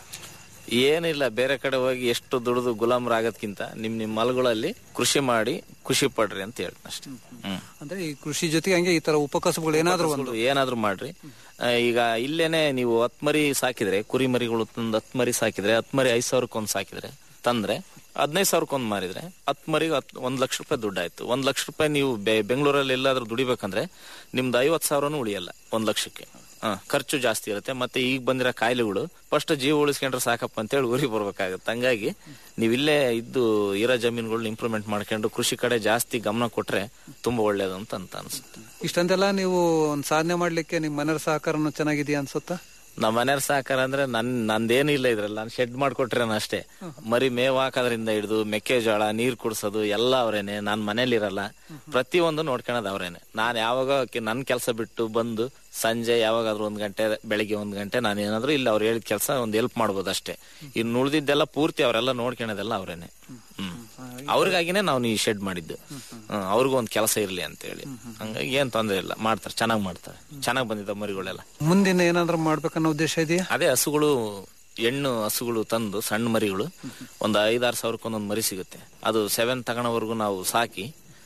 ಏನಿಲ್ಲ ಬೇರೆ ಕಡೆ ಹೋಗಿ ಎಷ್ಟು ದುಡಿದು ಗುಲಾಮರಾಗೋದ್ಕಿಂತ ನಿಮ್ ನಿಮ್ ಮಲ್ಗಳಲ್ಲಿ ಕೃಷಿ ಮಾಡಿ ಖುಷಿ ಪಡ್ರಿ ಅಂತ ಹೇಳ್ತೀನಿ ಅಷ್ಟೇ ಹ್ಮ್ ಅಂದ್ರೆ ಈ ಕೃಷಿ ಜೊತೆಗೆ ಹಂಗೆ ಈ ತರ ಉಪಕಸಬುಗಳು ಏನಾದ್ರು ಒಂದು ಏನಾದ್ರೂ ಮಾಡ್ರಿ ಆ, ಈಗ ಇಲ್ಲೇನೆ ನೀವು ಹತ್ ಮರಿ ಸಾಕಿದ್ರೆ ಕುರಿ ಮರಿಗಳು ತಂದು ಹತ್ ಮರಿ ಸಾಕಿದ್ರೆ ಹತ್ ಮರಿ ಐದ್ ಸಾವಿರಕ್ಕೊಂದ್ ಸಾಕಿದ್ರೆ ತಂದ್ರೆ ಹದಿನೈದು ಸಾವಿರಕ್ಕೊಂದ್ ಮಾರಿದ್ರೆ ಹತ್ ಮರಿಗೆ ಹತ್ ಒಂದ್ ಲಕ್ಷ ರೂಪಾಯಿ ದುಡ್ಡಾಯ್ತು ಒಂದ್ ಲಕ್ಷ ರೂಪಾಯಿ ನೀವು ಬೆ- ಬೆಂಗಳೂರಲ್ಲಿ ಎಲ್ಲಾದ್ರೂ ದುಡಿಬೇಕಂದ್ರೆ ನಿಮ್ದು ಐವತ್ ಸಾವಿರನೂ ಉಳಿಯಲ್ಲ ಒಂದ್ ಲಕ್ಷಕ್ಕೆ ಹ ಖರ್ಚು ಜಾಸ್ತಿ ಇರುತ್ತೆ ಮತ್ತೆ ಈಗ ಬಂದಿರೋ ಕಾಯಿಲೆಗಳು ಫಸ್ಟ್ ಜೀವ ಉಳಿಸ್ಕೊಂಡ್ರೆ ಸಾಕಪ್ಪ ಅಂತೇಳಿ ಊರಿಗೆ ಬರ್ಬೇಕಾಗತ್ತೆ ಹಂಗಾಗಿ ನೀವು ಇಲ್ಲೇ ಇದ್ದು ಇರೋ ಜಮೀನುಗಳನ್ನ ಇಂಪ್ರೂವ್ಮೆಂಟ್ ಮಾಡ್ಕೊಂಡು ಕೃಷಿ ಕಡೆ ಜಾಸ್ತಿ ಗಮನ ಕೊಟ್ರೆ ತುಂಬಾ ಒಳ್ಳೇದು ಅಂತ ಅಂತ ಅನ್ಸುತ್ತೆ ಇಷ್ಟಂತೆಲ್ಲ ನೀವು ಒಂದ್ ಸಾಧನೆ ಮಾಡ್ಲಿಕ್ಕೆ ನಿಮ್ ಮನೆಯ ಸಹಕಾರನು ಚೆನ್ನಾಗಿದೆಯಾ ಅನ್ಸುತ್ತಾ ನಮ್ಮ ಮನೆಯವ್ರ ಸಹಕಾರ ಅಂದ್ರೆ ನನ್ ನಂದೇನು ಇಲ್ಲ ಇದ್ರಲ್ಲಿ ನಾನು ಶೆಡ್ ಮಾಡ್ಕೊಟ್ರೆ ಅಷ್ಟೇ ಮರಿ ಮೇವ್ ಹಾಕೋದ್ರಿಂದ ಹಿಡಿದು ಮೆಕ್ಕೆಜೋಳ ನೀರ್ ಕುಡ್ಸೋದು ಎಲ್ಲ ಅವ್ರೇನೆ ನಾನ್ ಮನೇಲಿ ಇರಲ್ಲ ಪ್ರತಿಯೊಂದು ನೋಡ್ಕೊಳೋದು ಅವ್ರೇನೆ ನಾನ್ ಯಾವಾಗ ಕೆ- ನನ್ ಕೆಲಸ ಬಿಟ್ಟು ಬಂದು ಸಂಜೆ ಯಾವಾಗಾದ್ರೂ ಒಂದ್ ಗಂಟೆ ಬೆಳಿಗ್ಗೆ ಒಂದ್ ಗಂಟೆ ನಾನು ಏನಾದ್ರು ಇಲ್ಲ ಅವ್ರು ಹೇಳಿದ ಕೆಲಸ ಒಂದ್ ಹೆಲ್ಪ್ ಮಾಡ್ಬೋದು ಅಷ್ಟೇ ಇನ್ನು ಉಳಿದಿದ್ದೆಲ್ಲ ಪೂರ್ತಿ ಅವರೆಲ್ಲ ನೋಡ್ಕೊಳೋದೆಲ್ಲ ಅವ್ರೇನೆ ಹ್ಮ್ ಅವ್ರಿಗಾಗಿನೇ ನಾವು ಈ ಶೆಡ್ ಮಾಡಿದ್ದು ಹ್ಮ್, ಅವ್ರಿಗೂ ಒಂದ್ ಕೆಲಸ ಇರ್ಲಿ ಅಂತ ಹೇಳಿ ಹಂಗಾಗಿ ಏನ್ ತೊಂದ್ರೆ ಇಲ್ಲ ಮಾಡ್ತಾರೆ ಚೆನ್ನಾಗ್ ಮಾಡ್ತಾರೆ ಚೆನ್ನಾಗ್ ಬಂದಿದ್ದ ಮರಿಗಳೆಲ್ಲ ಮುಂದಿನ ಏನಾದ್ರು ಮಾಡ್ಬೇಕನ್ನೋ ಉದ್ದೇಶ ಇದೆಯಾ ಅದೇ ಹಸುಗಳು ಹೆಣ್ಣು ಹಸುಗಳು ತಂದು ಸಣ್ಣ ಮರಿಗಳು ಒಂದು ಐದಾರು ಸಾವಿರಕ್ಕೆ ಒಂದೊಂದು ಮರಿ ಸಿಗುತ್ತೆ ಅದು ಸೆವೆನ್ ತಗೊಳೋವರೆಗೂ ನಾವು ಸಾಕಿ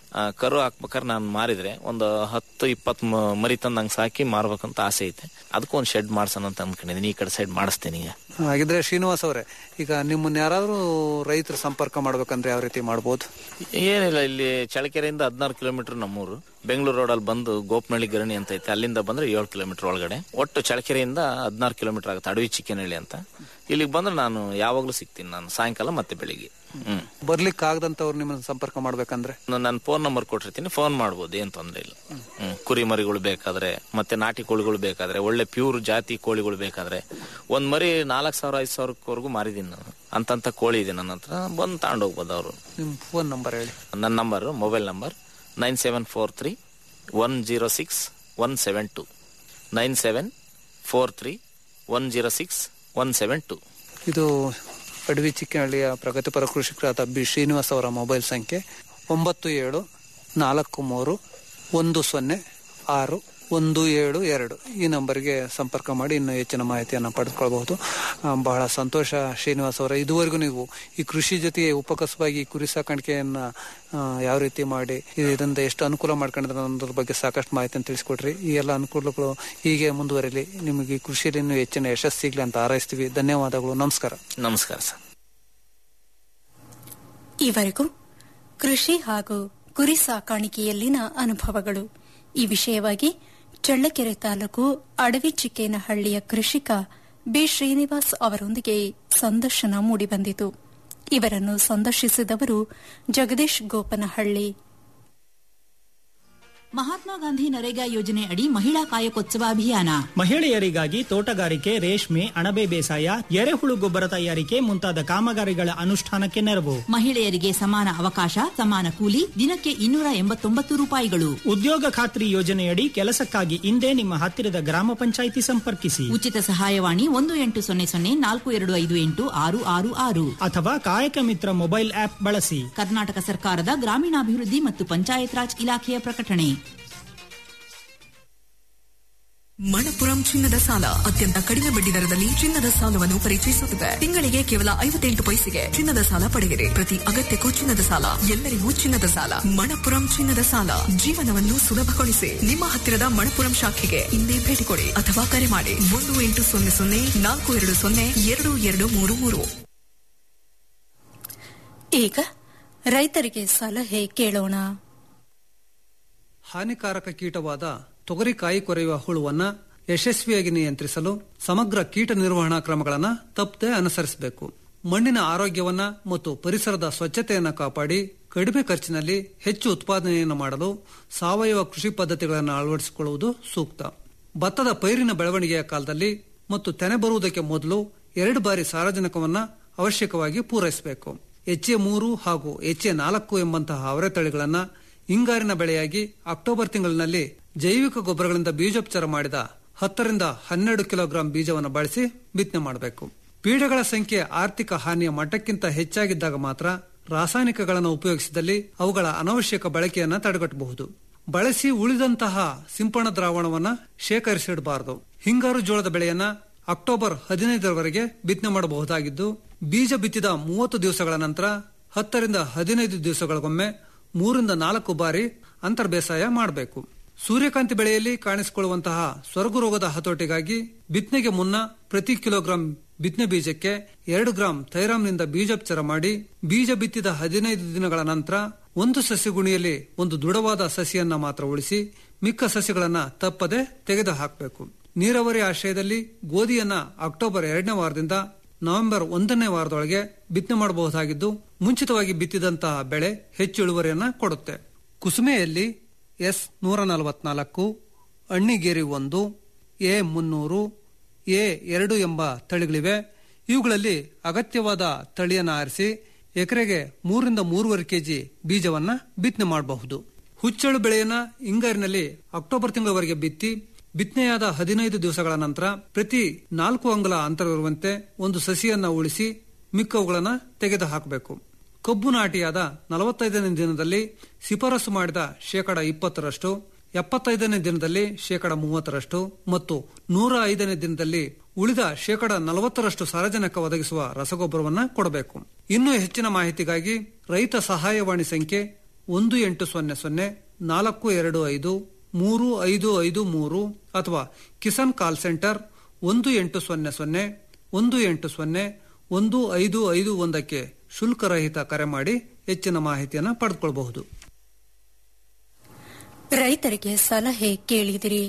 ಆ, ಕರು ಹಾಕ್ಬೇಕಾದ್ರೆ ನಾನು ಮಾರಿದ್ರೆ ಒಂದು ಹತ್ತು ಇಪ್ಪತ್ತು ಮ- ಮರಿ ತಂದು ನಂಗೆ ಸಾಕಿ ಮಾರ್ಬೇಕಂತ ಆಸೆ ಐತೆ ಅದಕ್ಕೂ ಒಂದು ಶೆಡ್ ಮಾಡ್ಸೋಣ ಅಂತ ಅನ್ಕೊಂಡಿದ್ದೀನಿ ಈ ಕಡೆ ಸೈಡ್ ಮಾಡಿಸ್ತೀನಿ ಈಗ ಹಾಗಿದ್ರೆ ಶ್ರೀನಿವಾಸ್ ಅವರೇ ಈಗ ನಿಮ್ಮನ್ನ ಯಾರಾದ್ರೂ ರೈತರು ಸಂಪರ್ಕ ಮಾಡ್ಬೇಕಂದ್ರೆ ಯಾವ ರೀತಿ ಮಾಡ್ಬೋದು ಏನಿಲ್ಲ ಇಲ್ಲಿ ಚಳ್ಳಕೆರೆಯಿಂದ ಹದಿನಾರು ಕಿಲೋಮೀಟರ್ ನಮ್ಮೂರು ಬೆಂಗಳೂರು ರೋಡಲ್ಲಿ ಬಂದು ಗೋಪನಹಳ್ಳಿ ಗರಣಿ ಅಂತ ಐತೆ ಅಲ್ಲಿಂದ ಬಂದ್ರೆ ಏಳು ಕಿಲೋಮೀಟರ್ ಒಳಗಡೆ ಒಟ್ಟು ಚಳ್ಳಕೆರೆಯಿಂದ ಹದಿನಾರು ಕಿಲೋಮೀಟರ್ ಆಗುತ್ತೆ ಅಡವಿ ಚಿಕ್ಕನಹಳ್ಳಿ ಅಂತ ಇಲ್ಲಿಗೆ ಬಂದ್ರೆ ನಾನು ಯಾವಾಗ್ಲೂ ಸಿಗ್ತೀನಿ ನಾನು ಸಾಯಂಕಾಲ ಮತ್ತೆ ಬೆಳಿಗ್ಗೆ ಹ್ಮ್ ಬರ್ಲಿಕ್ಕೆ ಆಗದಂತವ್ರು ನಿಮ್ಮನ್ನ ಸಂಪರ್ಕ ಮಾಡ್ಬೇಕಂದ್ರೆ ನಾನು ಫೋನ್ ನಂಬರ್ ಕೊಟ್ಟಿರ್ತೀನಿ ಫೋನ್ ಮಾಡ್ಬೋದು ಏನ್ ತೊಂದ್ರೆ ಇಲ್ಲ ಹ್ಮ್ ಕುರಿ ಮರಿಗಳು ಬೇಕಾದ್ರೆ ಮತ್ತೆ ನಾಟಿ ಕೋಳಿಗಳು ಬೇಕಾದ್ರೆ ಒಳ್ಳೆ ಪ್ಯೂರ್ ಜಾತಿ ಕೋಳಿಗಳು ಬೇಕಾದ್ರೆ ಒಂದ್ ಮರಿ ನಾಲ್ಕು ಸಾವಿರ ಐದು ಸಾವಿರವರೆಗೂ ಮಾರಿದೀನಿ ನಾನು ಅಂತಂತ ಕೋಳಿ ಇದೆ ನನ್ನ ಹತ್ರ ಬಂದು ತಗೊಂಡೋಗ್ಬೋದು ಅವರು ನಿಮ್ ಫೋನ್ ನಂಬರ್ ಹೇಳಿ ನನ್ನ number mobile number nine seven four three one zero six one seven two nine seven four three one zero six one seven two ಇದು ಅಡವಿ ಚಿಕ್ಕನಹಳ್ಳಿಯ ಪ್ರಗತಿಪರ ಕೃಷಿಕರಾದ ಬಿ ಶ್ರೀನಿವಾಸ್ ಅವರ ಮೊಬೈಲ್ ಸಂಖ್ಯೆ ಒಂಬತ್ತು ಏಳು ನಾಲ್ಕು ಮೂರು ಒಂದು ಸೊನ್ನೆ ಆರು ಒಂದು ಏಳು ಎರಡು ಈ ನಂಬರ್ಗೆ ಸಂಪರ್ಕ ಮಾಡಿ ಇನ್ನೂ ಹೆಚ್ಚಿನ ಮಾಹಿತಿಯನ್ನು ಪಡೆದುಕೊಳ್ಬಹುದು ಆ, ಬಹಳ ಸಂತೋಷ ಶ್ರೀನಿವಾಸ್ ಅವರ ಇದುವರೆಗೂ ನೀವು ಈ ಕೃಷಿ ಜೊತೆಗೆ ಉಪಕಸವಾಗಿ ಕುರಿ ಸಾಕಾಣಿಕೆಯನ್ನ ಆ, ಯಾವ ರೀತಿ ಮಾಡಿ ಇದರಿಂದ ಎಷ್ಟು ಅನುಕೂಲ ಮಾಡ್ಕೊಂಡಿದ್ರೆ ಅನ್ನೋದ್ರ ಬಗ್ಗೆ ಸಾಕಷ್ಟು ಮಾಹಿತಿಯನ್ನು ತಿಳಿಸ್ಕೊಟ್ರಿ ಈ ಎಲ್ಲ ಅನುಕೂಲಗಳು ಹೀಗೆ ಮುಂದುವರಿಲಿ ನಿಮಗೆ ಈ ಕೃಷಿಯಲ್ಲಿ ಇನ್ನೂ ಹೆಚ್ಚಿನ ಯಶಸ್ಸು ಸಿಗ್ಲಿ ಅಂತ ಹಾರೈಸ್ತೀವಿ ಧನ್ಯವಾದಗಳು ನಮಸ್ಕಾರ ನಮಸ್ಕಾರ ಸರ್ ಈವರೆಗೂ ಕೃಷಿ ಹಾಗೂ ಕುರಿ ಸಾಕಾಣಿಕೆಯಲ್ಲಿನ ಅನುಭವಗಳು ಈ ವಿಷಯವಾಗಿ ಚಳ್ಳಕೆರೆ ತಾಲೂಕು ಅಡವಿ ಚಿಕ್ಕೇನಹಳ್ಳಿಯ ಕೃಷಿಕ ಬಿ ಶ್ರೀನಿವಾಸ್ ಅವರೊಂದಿಗೆ ಸಂದರ್ಶನ ಮೂಡಿಬಂದಿತು ಇವರನ್ನು ಸಂದರ್ಶಿಸಿದವರು ಜಗದೀಶ್ ಗೋಪನಹಳ್ಳಿ ಮಹಾತ್ಮ ಗಾಂಧಿ ನರೇಗಾ ಯೋಜನೆ ಅಡಿ ಮಹಿಳಾ ಕಾಯಕೋತ್ಸವ ಅಭಿಯಾನ ಮಹಿಳೆಯರಿಗಾಗಿ ತೋಟಗಾರಿಕೆ ರೇಷ್ಮೆ ಅಣಬೆ ಬೇಸಾಯ ಎರೆಹುಳು ಗೊಬ್ಬರ ತಯಾರಿಕೆ ಮುಂತಾದ ಕಾಮಗಾರಿಗಳ ಅನುಷ್ಠಾನಕ್ಕೆ ನೆರವು ಮಹಿಳೆಯರಿಗೆ ಸಮಾನ ಅವಕಾಶ ಸಮಾನ ಕೂಲಿ ದಿನಕ್ಕೆ ಇನ್ನೂರ ಎಂಬತ್ತೊಂಬತ್ತು ರೂಪಾಯಿಗಳು ಉದ್ಯೋಗ ಖಾತ್ರಿ ಯೋಜನೆಯಡಿ ಕೆಲಸಕ್ಕಾಗಿ ಇಂದೇ ನಿಮ್ಮ ಹತ್ತಿರದ ಗ್ರಾಮ ಪಂಚಾಯಿತಿ ಸಂಪರ್ಕಿಸಿ ಉಚಿತ ಸಹಾಯವಾಣಿ ಒಂದು ಎಂಟು ಸೊನ್ನೆ ಸೊನ್ನೆ ನಾಲ್ಕು ಎರಡು ಐದು ಎಂಟು ಆರು ಆರು ಆರು ಅಥವಾ ಕಾಯಕ ಮಿತ್ರ ಮೊಬೈಲ್ ಆಪ್ ಬಳಸಿ ಕರ್ನಾಟಕ ಸರ್ಕಾರದ ಗ್ರಾಮೀಣಾಭಿವೃದ್ಧಿ ಮತ್ತು ಪಂಚಾಯತ್ ರಾಜ್ ಇಲಾಖೆಯ ಪ್ರಕಟಣೆ ಮಣಪುರಂ ಚಿನ್ನದ ಸಾಲ ಅತ್ಯಂತ ಕಡಿಮೆ ಬಡ್ಡಿ ದರದಲ್ಲಿ ಚಿನ್ನದ ಸಾಲವನ್ನು ಪರಿಚಯಿಸುತ್ತಿದೆ ತಿಂಗಳಿಗೆ ಕೇವಲ ಐವತ್ತೆಂಟು ಪೈಸೆಗೆ ಚಿನ್ನದ ಸಾಲ ಪಡೆಯಿರಿ ಪ್ರತಿ ಅಗತ್ಯಕ್ಕೂ ಚಿನ್ನದ ಸಾಲ ಎಲ್ಲರಿಗೂ ಚಿನ್ನದ ಸಾಲ ಮಣಪುರಂ ಚಿನ್ನದ ಸಾಲ ಜೀವನವನ್ನು ಸುಲಭಗೊಳಿಸಿ ನಿಮ್ಮ ಹತ್ತಿರದ ಮಣಪುರಂ ಶಾಖೆಗೆ ಇಂದೇ ಭೇಟಿ ಕೊಡಿ ಅಥವಾ ಕರೆ ಮಾಡಿ ಒಂದು ಎಂಟು ಸೊನ್ನೆ ಸೊನ್ನೆ ನಾಲ್ಕು ಎರಡು ಸೊನ್ನೆ ಎರಡು ಎರಡು ಮೂರು ಮೂರು ಈಗ ರೈತರಿಗೆ ಸಲಹೆ ಕೇಳೋಣ ಹಾನಿಕಾರಕ ಕೀಟವಾದ ತೊಗರಿ ಕಾಯಿ ಕೊರೆಯುವ ಹುಳುವನ್ನ ಯಶಸ್ವಿಯಾಗಿ ನಿಯಂತ್ರಿಸಲು ಸಮಗ್ರ ಕೀಟ ನಿರ್ವಹಣಾ ಕ್ರಮಗಳನ್ನು ತಪ್ಪದೆ ಅನುಸರಿಸಬೇಕು ಮಣ್ಣಿನ ಆರೋಗ್ಯವನ್ನ ಮತ್ತು ಪರಿಸರದ ಸ್ವಚ್ಛತೆಯನ್ನು ಕಾಪಾಡಿ ಕಡಿಮೆ ಖರ್ಚಿನಲ್ಲಿ ಹೆಚ್ಚು ಉತ್ಪಾದನೆಯನ್ನು ಮಾಡಲು ಸಾವಯವ ಕೃಷಿ ಪದ್ಧತಿಗಳನ್ನು ಅಳವಡಿಸಿಕೊಳ್ಳುವುದು ಸೂಕ್ತ ಭತ್ತದ ಪೈರಿನ ಬೆಳವಣಿಗೆಯ ಕಾಲದಲ್ಲಿ ಮತ್ತು ತೆನೆ ಬರುವುದಕ್ಕೆ ಮೊದಲು ಎರಡು ಬಾರಿ ಸಾರಜನಕವನ್ನ ಅವಶ್ಯಕವಾಗಿ ಪೂರೈಸಬೇಕು ಎಚ್ಎ ಮೂರು ಹಾಗೂ ಎಚ್ಎ ನಾಲ್ಕು ಎಂಬಂತಹ ಅವರೆ ತಳಿಗಳನ್ನ ಹಿಂಗಾರಿನ ಬೆಳೆಯಾಗಿ ಅಕ್ಟೋಬರ್ ತಿಂಗಳಿನಲ್ಲಿ ಜೈವಿಕ ಗೊಬ್ಬರಗಳಿಂದ ಬೀಜೋಪಚಾರ ಮಾಡಿದ ಹತ್ತರಿಂದ ಹನ್ನೆರಡು ಕಿಲೋಗ್ರಾಂ ಬೀಜವನ್ನು ಬಳಸಿ ಬಿತ್ತನೆ ಮಾಡಬೇಕು ಪೀಡೆಗಳ ಸಂಖ್ಯೆ ಆರ್ಥಿಕ ಹಾನಿಯ ಮಟ್ಟಕ್ಕಿಂತ ಹೆಚ್ಚಾಗಿದ್ದಾಗ ಮಾತ್ರ ರಾಸಾಯನಿಕಗಳನ್ನು ಉಪಯೋಗಿಸಿದಲ್ಲಿ ಅವುಗಳ ಅನವಶ್ಯಕ ಬಳಕೆಯನ್ನ ತಡೆಗಟ್ಟಬಹುದು ಬಳಸಿ ಉಳಿದಂತಹ ಸಿಂಪಣ ದ್ರಾವಣವನ್ನ ಶೇಖರಿಸಿಡಬಾರದು ಹಿಂಗಾರು ಜೋಳದ ಬೆಳೆಯನ್ನ ಅಕ್ಟೋಬರ್ ಹದಿನೈದರವರೆಗೆ ಬಿತ್ತನೆ ಮಾಡಬಹುದಾಗಿದ್ದು ಬೀಜ ಬಿತ್ತಿದ ಮೂವತ್ತು ದಿವಸಗಳ ನಂತರ ಹತ್ತರಿಂದ ಹದಿನೈದು ದಿವಸಗಳಿಗೊಮ್ಮೆ ಮೂರಿಂದ ನಾಲ್ಕು ಬಾರಿ ಅಂತರ್ ಬೇಸಾಯ ಮಾಡಬೇಕು ಸೂರ್ಯಕಾಂತಿ ಬೆಳೆಯಲ್ಲಿ ಕಾಣಿಸಿಕೊಳ್ಳುವಂತಹ ಸ್ವರ್ಗ ರೋಗದ ಹತೋಟಿಗಾಗಿ ಬಿತ್ತನೆಗೆ ಮುನ್ನ ಪ್ರತಿ ಕಿಲೋಗ್ರಾಂ ಬಿತ್ತನೆ ಬೀಜಕ್ಕೆ ಎರಡು ಗ್ರಾಂ ಥೈರಾಮ್ನಿಂದ ಬೀಜೋಪಚಾರ ಮಾಡಿ ಬೀಜ ಬಿತ್ತಿದ ಹದಿನೈದು ದಿನಗಳ ನಂತರ ಒಂದು ಸಸ್ಯಗುಣಿಯಲ್ಲಿ ಒಂದು ದೃಢವಾದ ಸಸಿಯನ್ನ ಮಾತ್ರ ಉಳಿಸಿ ಮಿಕ್ಕ ಸಸಿಗಳನ್ನ ತಪ್ಪದೆ ತೆಗೆದು ಹಾಕಬೇಕು ನೀರಾವರಿ ಆಶ್ರಯದಲ್ಲಿ ಗೋಧಿಯನ್ನ ಅಕ್ಟೋಬರ್ ಎರಡನೇ ವಾರದಿಂದ ನವೆಂಬರ್ ಒಂದನೇ ವಾರದೊಳಗೆ ಬಿತ್ತನೆ ಮಾಡಬಹುದಾಗಿದ್ದು ಮುಂಚಿತವಾಗಿ ಬಿತ್ತಿದಂತಹ ಬೆಳೆ ಹೆಚ್ಚು ಇಳುವರಿಯನ್ನ ಕೊಡುತ್ತೆ ಕುಸುಮೆಯಲ್ಲಿ ಎಸ್ ನೂರ ನಲವತ್ನಾಲ್ಕು ಅಣ್ಣಿಗೇರಿ ಒಂದು ಎ ಮುನ್ನೂರು ಎ ಎರಡು ಎಂಬ ತಳಿಗಳಿವೆ ಇವುಗಳಲ್ಲಿ ಅಗತ್ಯವಾದ ತಳಿಯನ್ನು ಆರಿಸಿ ಎಕರೆಗೆ ಮೂರಿಂದ ಮೂರುವರೆ ಕೆಜಿ ಬೀಜವನ್ನ ಬಿತ್ತನೆ ಮಾಡಬಹುದು ಹುಚ್ಚಳು ಬೆಳೆಯನ್ನ ಹಿಂಗಾರಿನಲ್ಲಿ ಅಕ್ಟೋಬರ್ ತಿಂಗಳವರೆಗೆ ಬಿತ್ತಿ ಬಿತ್ತನೆಯಾದ ಹದಿನೈದು ದಿವಸಗಳ ನಂತರ ಪ್ರತಿ ನಾಲ್ಕು ಅಂಗುಲ ಅಂತರವಿರುವಂತೆ ಒಂದು ಸಸಿಯನ್ನ ಉಳಿಸಿ ಮಿಕ್ಕವುಗಳನ್ನ ತೆಗೆದು ಹಾಕಬೇಕು ಕಬ್ಬು ನಾಟಿಯಾದ ನಲವತ್ತೈದನೇ ದಿನದಲ್ಲಿ ಶಿಫಾರಸು ಮಾಡಿದ ಶೇಕಡ ಇಪ್ಪತ್ತರಷ್ಟು ಎಪ್ಪತ್ತೈದನೇ ದಿನದಲ್ಲಿ ಶೇಕಡ ಮೂವತ್ತರಷ್ಟು ಮತ್ತು ನೂರ ಐದನೇ ದಿನದಲ್ಲಿ ಉಳಿದ ಶೇಕಡ ನಲವತ್ತರಷ್ಟು ಸಾರಜನಕ ಒದಗಿಸುವ ರಸಗೊಬ್ಬರವನ್ನ ಕೊಡಬೇಕು ಇನ್ನೂ ಹೆಚ್ಚಿನ ಮಾಹಿತಿಗಾಗಿ ರೈತ ಸಹಾಯವಾಣಿ ಸಂಖ್ಯೆ ಒಂದು ಎಂಟು ಸೊನ್ನೆ ಸೊನ್ನೆ ನಾಲ್ಕು ಎರಡು ಐದು ಮೂರು ಐದು ಐದು ಮೂರು ಅಥವಾ ಕಿಸಾನ್ ಕಾಲ್ ಸೆಂಟರ್ ಒಂದು ಎಂಟು ಸೊನ್ನೆ ಸೊನ್ನೆ ಒಂದು ಎಂಟು ಸೊನ್ನೆ ಒಂದು ಐದು ಐದು ಒಂದಕ್ಕೆ ಶುಲ್ಕರಹಿತ ಕರೆ ಮಾಡಿ ಹೆಚ್ಚಿನ ಮಾಹಿತಿಯನ್ನು ಪಡೆದುಕೊಳ್ಳಬಹುದು ರೈತರಿಗೆ ಸಲಹೆ ಕೇಳಿದಿರಿ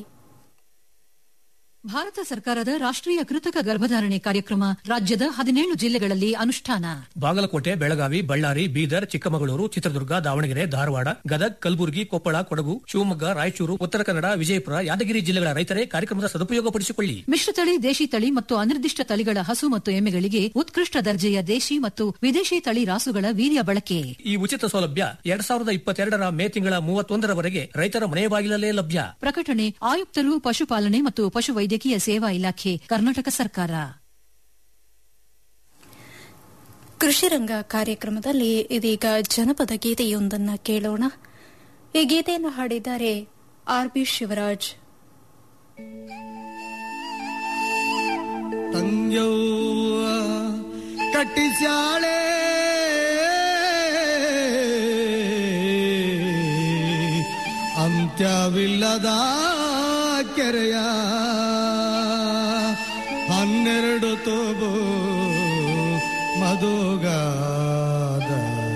ಭಾರತ ಸರ್ಕಾರದ ರಾಷ್ಟ್ರೀಯ ಕೃತಕ ಗರ್ಭಧಾರಣೆ ಕಾರ್ಯಕ್ರಮ ರಾಜ್ಯದ ಹದಿನೇಳು ಜಿಲ್ಲೆಗಳಲ್ಲಿ ಅನುಷ್ಠಾನ ಬಾಗಲಕೋಟೆ ಬೆಳಗಾವಿ ಬಳ್ಳಾರಿ ಬೀದರ್ ಚಿಕ್ಕಮಗಳೂರು ಚಿತ್ರದುರ್ಗ ದಾವಣಗೆರೆ ಧಾರವಾಡ ಗದಗ್ ಕಲಬುರಗಿ ಕೊಪ್ಪಳ ಕೊಡಗು ಶಿವಮೊಗ್ಗ ರಾಯಚೂರು ಉತ್ತರ ಕನ್ನಡ ವಿಜಯಪುರ ಯಾದಗಿರಿ ಜಿಲ್ಲೆಗಳ ರೈತರೇ ಕಾರ್ಯಕ್ರಮದ ಸದುಪಯೋಗಪಡಿಸಿಕೊಳ್ಳಿ ಮಿಶ್ರತಳಿ ದೇಶಿ ತಳಿ ಮತ್ತು ಅನಿರ್ದಿಷ್ಟ ತಳಿಗಳ ಹಸು ಮತ್ತು ಎಮ್ಮೆಗಳಿಗೆ ಉತ್ಕೃಷ್ಟ ದರ್ಜೆಯ ದೇಶಿ ಮತ್ತು ವಿದೇಶಿ ತಳಿ ರಾಸುಗಳ ವೀರ್ಯ ಬಳಕೆ ಈ ಉಚಿತ ಸೌಲಭ್ಯ ಎರಡ್ ಸಾವಿರದ ಇಪ್ಪತ್ತೆರಡರ ಮೇ ತಿಂಗಳ ಮೂವತ್ತೊಂದರವರೆಗೆ ರೈತರ ಮನೆ ಬಾಗಿಲಲ್ಲೇ ಲಭ್ಯ ಪ್ರಕಟಣೆ ಆಯುಕ್ತರು ಪಶುಪಾಲನೆ ಮತ್ತು ಪಶುವೈದ್ಯಕೀಯ ಸೇವಾ ಇಲಾಖೆ ಕರ್ನಾಟಕ ಸರ್ಕಾರ ಕೃಷಿ ರಂಗ ಕಾರ್ಯಕ್ರಮದಲ್ಲಿ ಇದೀಗ ಜನಪದ ಗೀತೆಯೊಂದನ್ನು ಕೇಳೋಣ ಈ ಗೀತೆಯನ್ನು ಹಾಡಿದ್ದಾರೆ ಆರ್ ಬಿ ಶಿವರಾಜ್ ತಂಗ್ಯವ್ವ ಕಟ್ಟಿಸ್ಯಾಳೆ ಅಂತ್ಯವಿಲ್ಲದ ಕೆರೆಯ ಹನ್ನೆರಡು ತೋಬು ಮಧುಗಾದ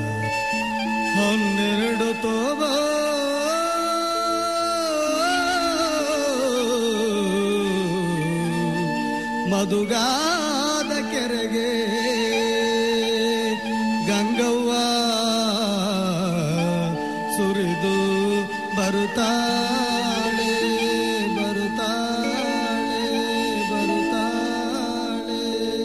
ಹನ್ನೆರಡು ತೋಬೋ ಮಧುಗಾದ ಕೆರೆಗೆ ಗಂಗವ್ವ ಸುರಿದು ಬರುತ್ತಾಳೆ ಬರುತ್ತಾಳೆ ಬರುತ್ತಾಳೆ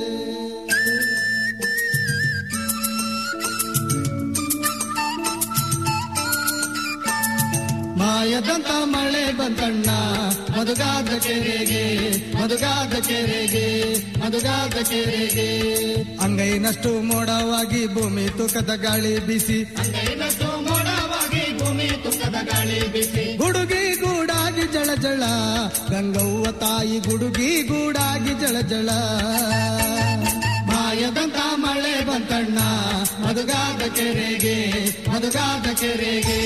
ಮಾಯದಂತ ಮಳೆ ಬಂತಣ್ಣ ಮಧುಗಾದ ಕೆರೆಗೆ ಮಧುಗಾದ ಕೆರೆಗೆ ಮಧುಗಾದ ಕೆರೆಗೆ ಅಂಗೈನಷ್ಟು ಮೋಡವಾಗಿ ಭೂಮಿ ತೂಕದ ಗಾಳಿ ಬಿಸಿ ಅಂಗೈನಷ್ಟು ಮೋಡವಾಗಿ ಭೂಮಿ ತೂಕದ ಗಾಳಿ ಬಿಸಿ ಗುಡುಗಿ ಗೂಡಾಗಿ ಜಳ ಜಳ ಗಂಗವ್ವ ತಾಯಿ ಗುಡುಗಿ ಗೂಡಾಗಿ ಜಳ ಜಳ ಮಾಯದಂತ ಮಳೆ ಬಂತಣ್ಣ ಮಧುಗಾದ ಕೆರೆಗೆ ಮಧುಗಾದ ಕೆರೆಗೆ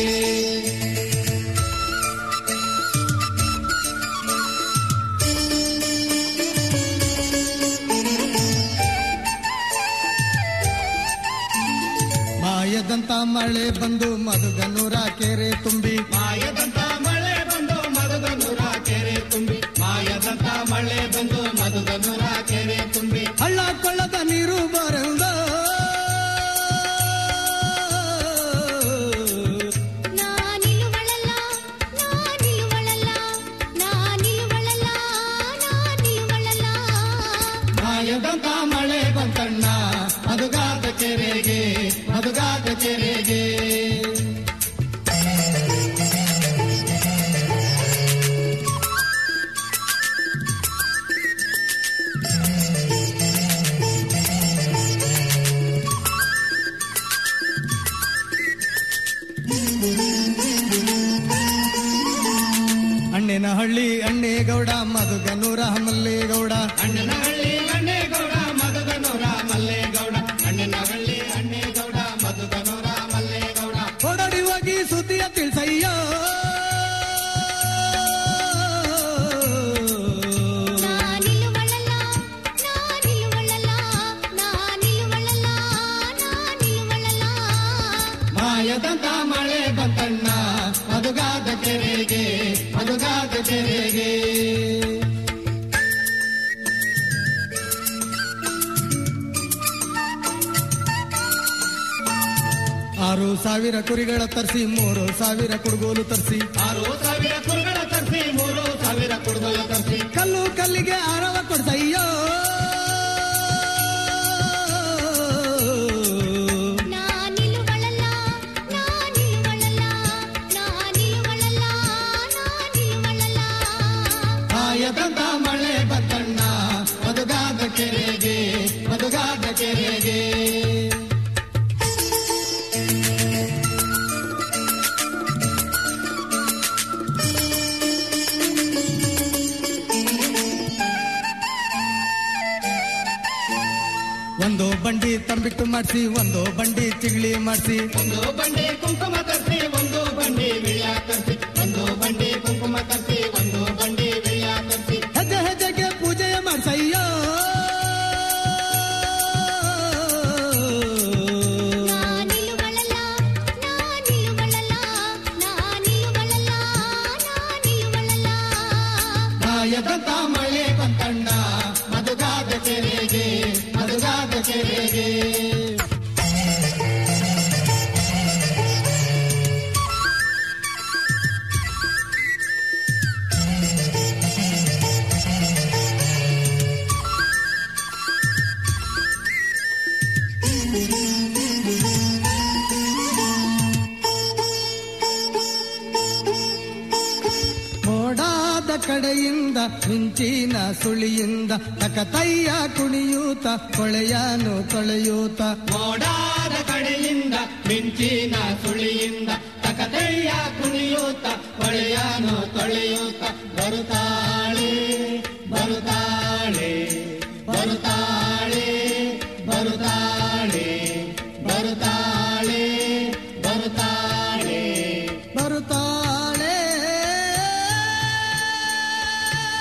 ಮಾಯದಂತ ಮಳೆ ಬಂದು ಮಧುಗನೂರ ಕೆರೆ ತುಂಬಿ ಮಾಯದಂತ ಮಳೆ ಬಂದು ಮಧುಗನೂರ ಕೆರೆ ತುಂಬಿ ಮಾಯದಂತ ಮಳೆ ಬಂದು ಮಧುಗನೂರ ಕೆರೆ ತುಂಬಿ ಹಳ್ಳ ಕೊಳ್ಳದ ನೀರು ಬರೆದ ಮಾಯದಂತ ಮಳೆ ಬಂತಣ್ಣ ಮಧುಗಾದ ಕೆರೆಗೆ ಮಧುಗಾದ ಕೆರೆಗೆ ಅಣ್ಣನ ಹಳ್ಳಿ ಅಣ್ಣೇಗೌಡ ಮಧುಗನೂರ ಮಲ್ಲೇಗೌಡ ಅಣ್ಣನ ಹಳ್ಳಿ ಅಣ್ಣೇಗೌಡ ಮಧುಗನೂರ ಮಲ್ಲೇಗೌಡ ಅಣ್ಣನ ಹಳ್ಳಿ ಅಣ್ಣೇಗೌಡ ಮಧುಗನೂರ ಮಲ್ಲೇಗೌಡ ಓಡಾಡಿ ಹೋಗಿ ಸುದ್ದಿಯ ತಿಳಿಸಯ್ಯ ಮಾಯದಂತ ಮಳೆ ಬಂತಣ್ಣ ಮಧುಗಾದ ಕೆರೆಗೆ ಮಧುಗಾದ ಕೆರೆಗೆ ಆರು ಸಾವಿರ ಕುರಿಗಳ ತರಿಸಿ ಮೂರು ಸಾವಿರ ಕುಡುಗೋಲು ತರಿಸಿ ಆರು ಸಾವಿರ ಕುರಿಗಳ ತರಿಸಿ ಮೂರು ಸಾವಿರ ಕುಡುಗೋಲು ತರಿಸಿ ಕಲ್ಲು ಕಲ್ಲಿಗೆ ಆರವ ಕೊಡ್ಸಯ್ಯೋ ಆಯದಂತ ಮಳೆ ಬತ್ತಣ್ಣ ಮಧುಗಾದ ಕೆರೆಗೆ ಮಧುಗಾದ ಕೆರೆಗೆ ಒಂದು ಬಂಡಿ ತಂಬಿಟ್ಟು ಮಾಡಿಸಿ ಒಂದು ಬಂಡಿ ಚಿಗಳಿ ಮಾಡಿಸಿ ಒಂದು ಬಂಡಿ ಕುಂಕುಮ ತರಿಸಿ ಒಂದು ಬಂಡಿ ವಿಳಿಯ ತರಿಸಿ ಒಂದು ಬಂಡಿ ಕುಂಕುಮ ತರಿಸಿ ಒಂದು ಬಂಡಿ ವಿಳಿಯ ತರಿಸಿ ಹೆಜ್ಜೆ ಹೆಜ್ಜೆಗೆ ಪೂಜೆಯ ಮಾಡ್ಸಯ್ಯ ಮಾಯದಂತ ಮಳೆ ಬಂತಣ್ಣ ಮಧುಗಾದ ಕೆರೆಗೆ ಮಧುಗಾದ ಕೆರೆಗೆ ಮೋಡಾದ ಕಡೆಯಿಂದ ಮಿಂಚಿನ ಸುಳಿಯಿಂದ ತಕತಯ್ಯ ಕುಣಿಯೂತ ಕೊಳೆಯಾನು ತೊಳೆಯೂತ ಮೋಡಾದ ಕಡೆಯಿಂದ ಮಿಂಚಿನ ಸುಳಿಯಿಂದ ತಕದಯ್ಯ ಕುಣಿಯೂತ ಹೊಳೆಯಾನು ತೊಳೆಯೂತ ಬರುತ್ತಾ